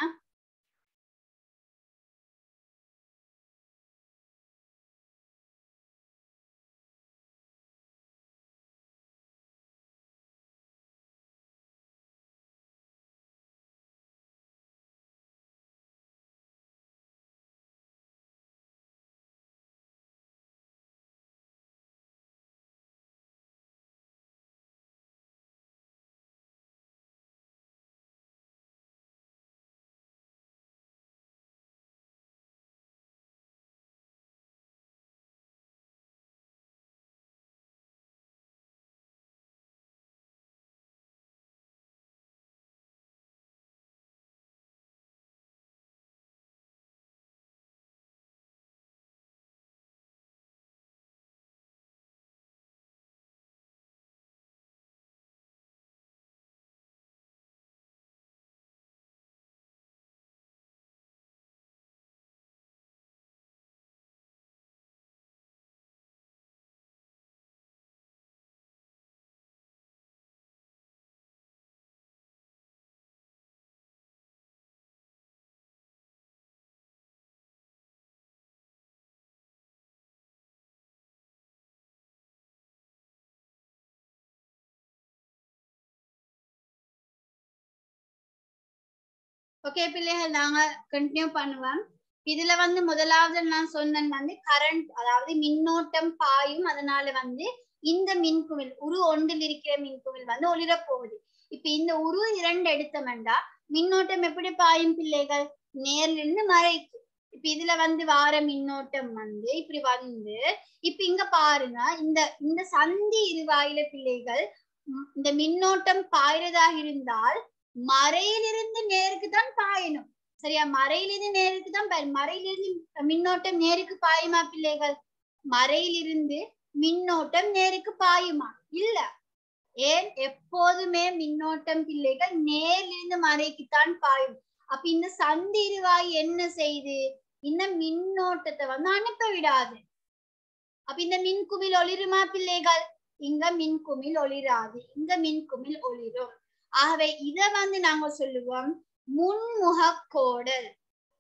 ஓகே பிள்ளைகள் நாங்க கண்டினியூ பண்ணுவோம் இதுல வந்து முதலாவது நான் சொன்னேன் வந்து கரண்ட் அதாவது மின்னோட்டம் பாயும் அதனால வந்து இந்த மின்குமிழ் உரு ஒன்றில் இருக்கிற மின்குமிழ் வந்து ஒளிர போகுது இப்ப இந்த உரு இரண்டு எடுத்தோம்டா மின்னோட்டம் எப்படி பாயும் பிள்ளைகள் நேர்ல இருந்து மறைக்கு இப்ப இதுல வந்து வார மின்னோட்டம் வந்து இப்படி வந்து இப்ப இங்க பாருங்க இந்த இந்த சந்தி இருவாயில பிள்ளைகள் ம், இந்த மின்னோட்டம் பாயிறதாக இருந்தால் மறையிலிருந்து நேருக்கு தான் பாயணும் சரியா மறையிலிருந்து நேருக்கு தான் பாயும் மறையிலிருந்து மின்னோட்டம் நேருக்கு பாயுமா பிள்ளைகள் மறையிலிருந்து மின்னோட்டம் நேருக்கு பாயுமா இல்ல ஏன் எப்போதுமே மின்னோட்டம் பிள்ளைகள் நேரிலிருந்து மறைக்குத்தான் பாயும் அப்ப இந்த சந்தி இருவாய் என்ன செய்து இந்த மின்னோட்டத்தை வந்து அனுப்ப விடாது அப்ப இந்த மின்குமிழ் ஒளிருமா பிள்ளைகள் இங்க மின்குமிழ் ஒளிராது இங்க மின்குமிழ் ஒளிரும் ஆகவே இத வந்து நாங்க சொல்லுவோம் முன்முக கோடல்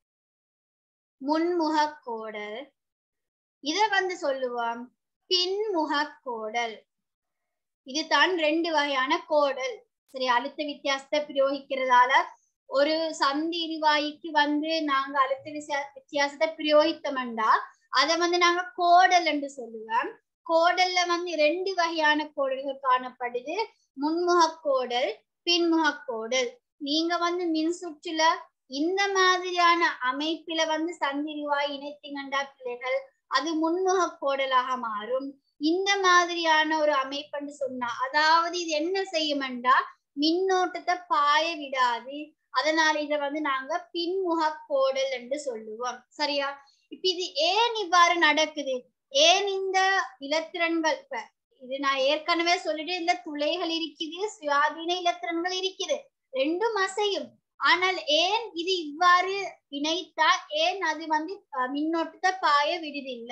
முன்முக கோடல் இத வந்து சொல்லுவோம் பின்முக கோடல் இதுதான் ரெண்டு வகையான கோடல் சரி அழுத்த வித்தியாசத்தை பிரயோகிக்கிறதால ஒரு சந்தி இருவாய்க்கு வந்து நாங்க அழுத்த விசா- வித்தியாசத்தை பிரயோகித்தோம்டா அதை வந்து நாங்க கோடல் என்று சொல்லுவோம் கோடல்ல வந்து ரெண்டு வகையான கோடல்கள் காணப்படுது முன்முக கோடல் பின்முக கோடல் நீங்க வந்து மின் சுற்றுல இந்த மாதிரியான அமைப்பில வந்து சந்திரிவாய் இணைத்தீங்கண்டா பிள்ளைகள் அது முன்முக கோடலாக மாறும் இந்த மாதிரியான ஒரு அமைப்புன்னு சொன்னா அதாவது இது என்ன செய்யுமெண்டா மின்னோட்டத்தை பாய விடாது அதனால இத வந்து நாங்க பின்முக கோடல் என்று சொல்லுவோம் சரியா இப்ப இது ஏன் இவ்வாறு நடக்குது ஏன் இந்த இலத்திரன்கள் இப்ப இது நான் ஏற்கனவே சொல்லிட்டு இந்த துளைகள் இருக்குது சுயாதீன இலத்திரன்கள் இருக்குது ரெண்டும் அசையும் ஆனால் ஏன் இது இவ்வாறு இணைத்தா ஏன் அது வந்து அஹ், மின்னோட்டத்தை பாய விடுதில்ல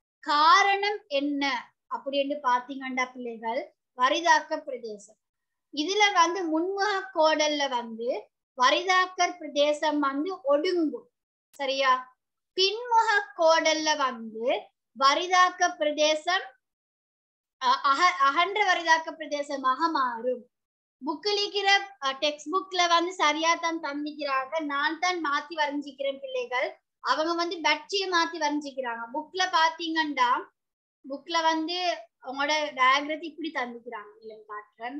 காரணம் என்ன அப்படின்னு பாத்தீங்கன்னா பிள்ளைகள் வரிதாக்க பிரதேசம் இதுல வந்து முன்முக கோடல்ல வந்து வரிதாக்கர் பிரதேசம் வந்து ஒடுங்கும் சரியா பின்முக கோடல்ல வந்து வரிதாக்க பிரதேசம் அஹ், அக அகன்ற வரிதாக்க பிரதேசமாக மாறும் புக்கில் இருக்கிற டெக்ஸ்ட் புக்ல வந்து சரியா தான் தந்திக்கிறாங்க நான் தான் மாத்தி வரைஞ்சிக்கிறேன் பிள்ளைகள் அவங்க வந்து பட்சிய மாத்தி வரைஞ்சிக்கிறாங்க புக்ல பாத்தீங்கன்னா புக்ல வந்து உங்களோட டயக்ரத்தை இப்படி தந்திக்கிறாங்க இல்லை காட்டுறேன்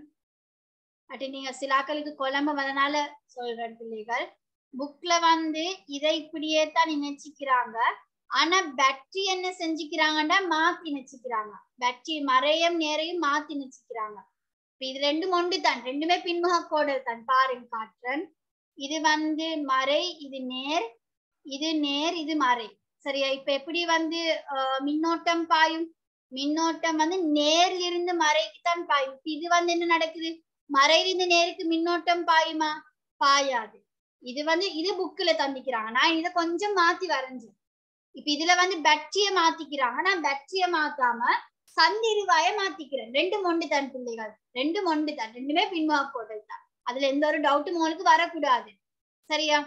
அப்படி நீங்க சிலாக்களுக்கு குழம்பு வந்தனால சொல்றேன் பிள்ளைகள் புக்ல வந்து இதை இப்படியே தான் நினைச்சுக்கிறாங்க ஆனா பேட்டரி என்ன செஞ்சுக்கிறாங்கன்னா மாத்தி நினைச்சுக்கிறாங்க பேட்டரி மறையும் நேரையும் மாத்தி நினைச்சுக்கிறாங்க இப்ப இது ரெண்டும் ஒன்று தான் ரெண்டுமே பின்முக கோடல் தான் பாருங்க காட்டுறேன் இது வந்து மறை இது நேர் இது நேர் இது மறை சரியா இப்ப எப்படி வந்து ஆஹ், மின்னோட்டம் பாயும் மின்னோட்டம் வந்து நேர்ல இருந்து மறைக்கு தான் பாயும் இப்ப இது வந்து என்ன நடக்குது மறையிலிருந்து நேருக்கு மின்னோட்டம் பாயுமா பாயாது இது வந்து இது புக்ல தந்திக்கிறாங்க நான் இதை கொஞ்சம் மாத்தி வரைஞ்சேன் இப்ப இதுல வந்து பேட்டரிய மாத்திக்கிறாங்க நான் பேட்டரிய மாத்தாம சந்திருவாய மாத்திக்கிறேன் ரெண்டு மொண்டு தான் பிள்ளைகள் ரெண்டு மொண்டு தான் ரெண்டுமே பின்முக கோடல் தான் அதுல எந்த ஒரு டவுட்டும் உங்களுக்கு வரக்கூடாது சரியா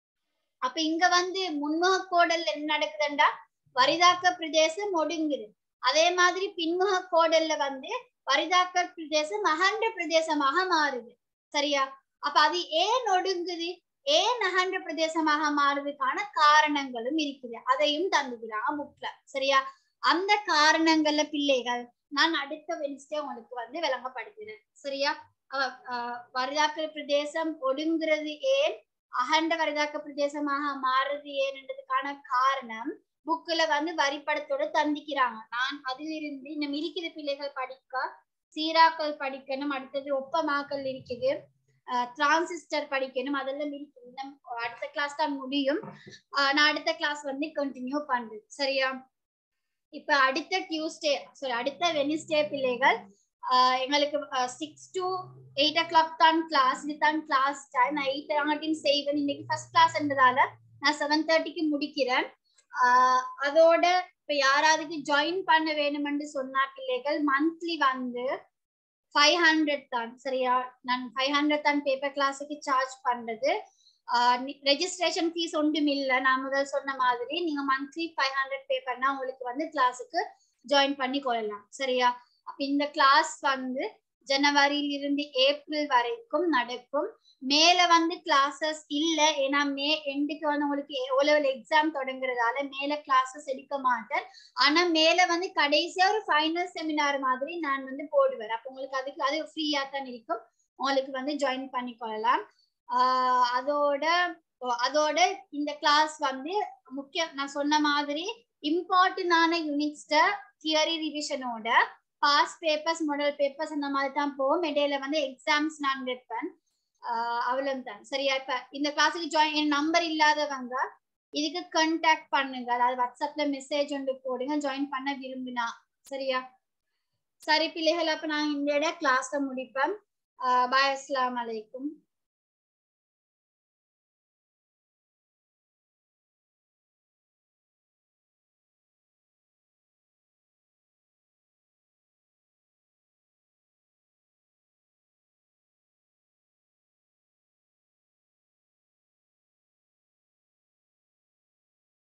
அப்ப இங்க வந்து முன்முக கோடல் என்ன நடக்குதுண்டா வரிதாக்க பிரதேசம் ஒடுங்குது அதே மாதிரி பின்முக கோடல்ல வந்து வரிதாக்க பிரதேசம் அகன்ற பிரதேசமாக மாறுது சரியா அப்ப அது ஏன் ஒடுங்குது ஏன் அகன்ற பிரதேசமாக மாறுறதுக்கான காரணங்களும் இருக்குது அதையும் தந்துக்கிறாங்க புக்ல சரியா அந்த காரணங்கள்ல பிள்ளைகள் நான் அடுத்த வென்ஸ்டே உங்களுக்கு வந்து விளங்கப்படுத்துறேன் சரியா அஹ் அஹ் வரிதாக்க பிரதேசம் ஒடுங்குறது ஏன் அகண்ட வரிதாக்க பிரதேசமாக மாறுறது ஏன்ன்றதுக்கான காரணம் புக்ல வந்து வரிப்படத்தோட தந்திக்கிறாங்க நான் அதிலிருந்து இன்னும் இருக்குது பிள்ளைகள் படிக்க சீராக்கள் படிக்கணும் அடுத்தது ஒப்பமாக்கல் இருக்குது டிரான்சிஸ்டர் படிக்கணும் அதெல்லாம் இருக்குது இன்னும் அடுத்த கிளாஸ் தான் முடியும் அஹ் நான் அடுத்த கிளாஸ் வந்து கண்டினியூ பண்றேன் சரியா இப்ப அடுத்த டியூஸ்டே சாரி அடுத்த வெனிஸ்டே பிள்ளைகள் ஆஹ் எங்களுக்கு six to eight o'clock தான் கிளாஸ் இது தான் கிளாஸ் டைம் நான் எயிட் ஆகட்டும் செய்வேன் இன்னைக்கு ஃபர்ஸ்ட் கிளாஸ்ன்றதால நான் செவன் தேர்ட்டிக்கு முடிக்கிறேன் ஆஹ் அதோட இப்ப யாராவதுக்கு ஜாயின் பண்ண வேணுமென்று சொன்னா பிள்ளைகள் மந்த்லி வந்து ஃபைவ் ஹண்ட்ரட் தான் சரியா நான் ஃபைவ் ஹண்ட்ரட் தான் பேப்பர் கிளாஸுக்கு சார்ஜ் பண்றது ரெஜிஸ்ட்ரேஷன் ஃபீஸ் ஒன்றும் இல்லை நான் முதல் சொன்ன மாதிரி நீங்க மந்த்லி ஃபைவ் ஹண்ட்ரட் பே பண்ணா உங்களுக்கு வந்து கிளாஸுக்கு ஜாயின் பண்ணி கொள்ளலாம் சரியா அப்ப இந்த கிளாஸ் வந்து ஜனவரியில இருந்து ஏப்ரல் வரைக்கும் நடக்கும் மேல வந்து கிளாஸஸ் இல்ல ஏன்னா மே எண்டுக்கு வந்து உங்களுக்கு ஓ லெவல் எக்ஸாம் தொடங்குறதால மேல கிளாஸஸ் எடுக்க மாட்டேன் ஆனா மேல வந்து கடைசியா ஒரு ஃபைனல் செமினார் மாதிரி நான் வந்து போடுவேன் அப்ப உங்களுக்கு அதுக்கு அது ஃப்ரீயா தான் இருக்கும் உங்களுக்கு வந்து ஜாயின் பண்ணி கொள்ளலாம் ஆஹ் அதோட ஓ, அதோட இந்த கிளாஸ் வந்து முக்கிய நான் சொன்ன மாதிரி இம்பார்ட்டன்டான யூனிட்ஸ்ட தியரி ரிவிஷனோட பாஸ் பேப்பர்ஸ் மாடல் பேப்பர்ஸ் அந்த மாதிரி தான் போகும் இடையில வந்து எக்ஸாம்ஸ் நான் வைப்பேன் ஆஹ் அவ்வளவுதான் சரியா இப்ப இந்த கிளாஸுக்கு ஜாயின் என் நம்பர் இல்லாதவங்க இதுக்கு கான்டாக்ட் பண்ணுங்க அதாவது வாட்ஸ்அப்ல மெசேஜ் ஒன்று போடுங்க ஜாயின் பண்ண விரும்பினா சரியா சரி பிள்ளைகள் அப்ப நான் இந்த இட கிளாஸ்ல முடிப்பேன் பாய் அஸ்ஸலாமு அலைக்கும்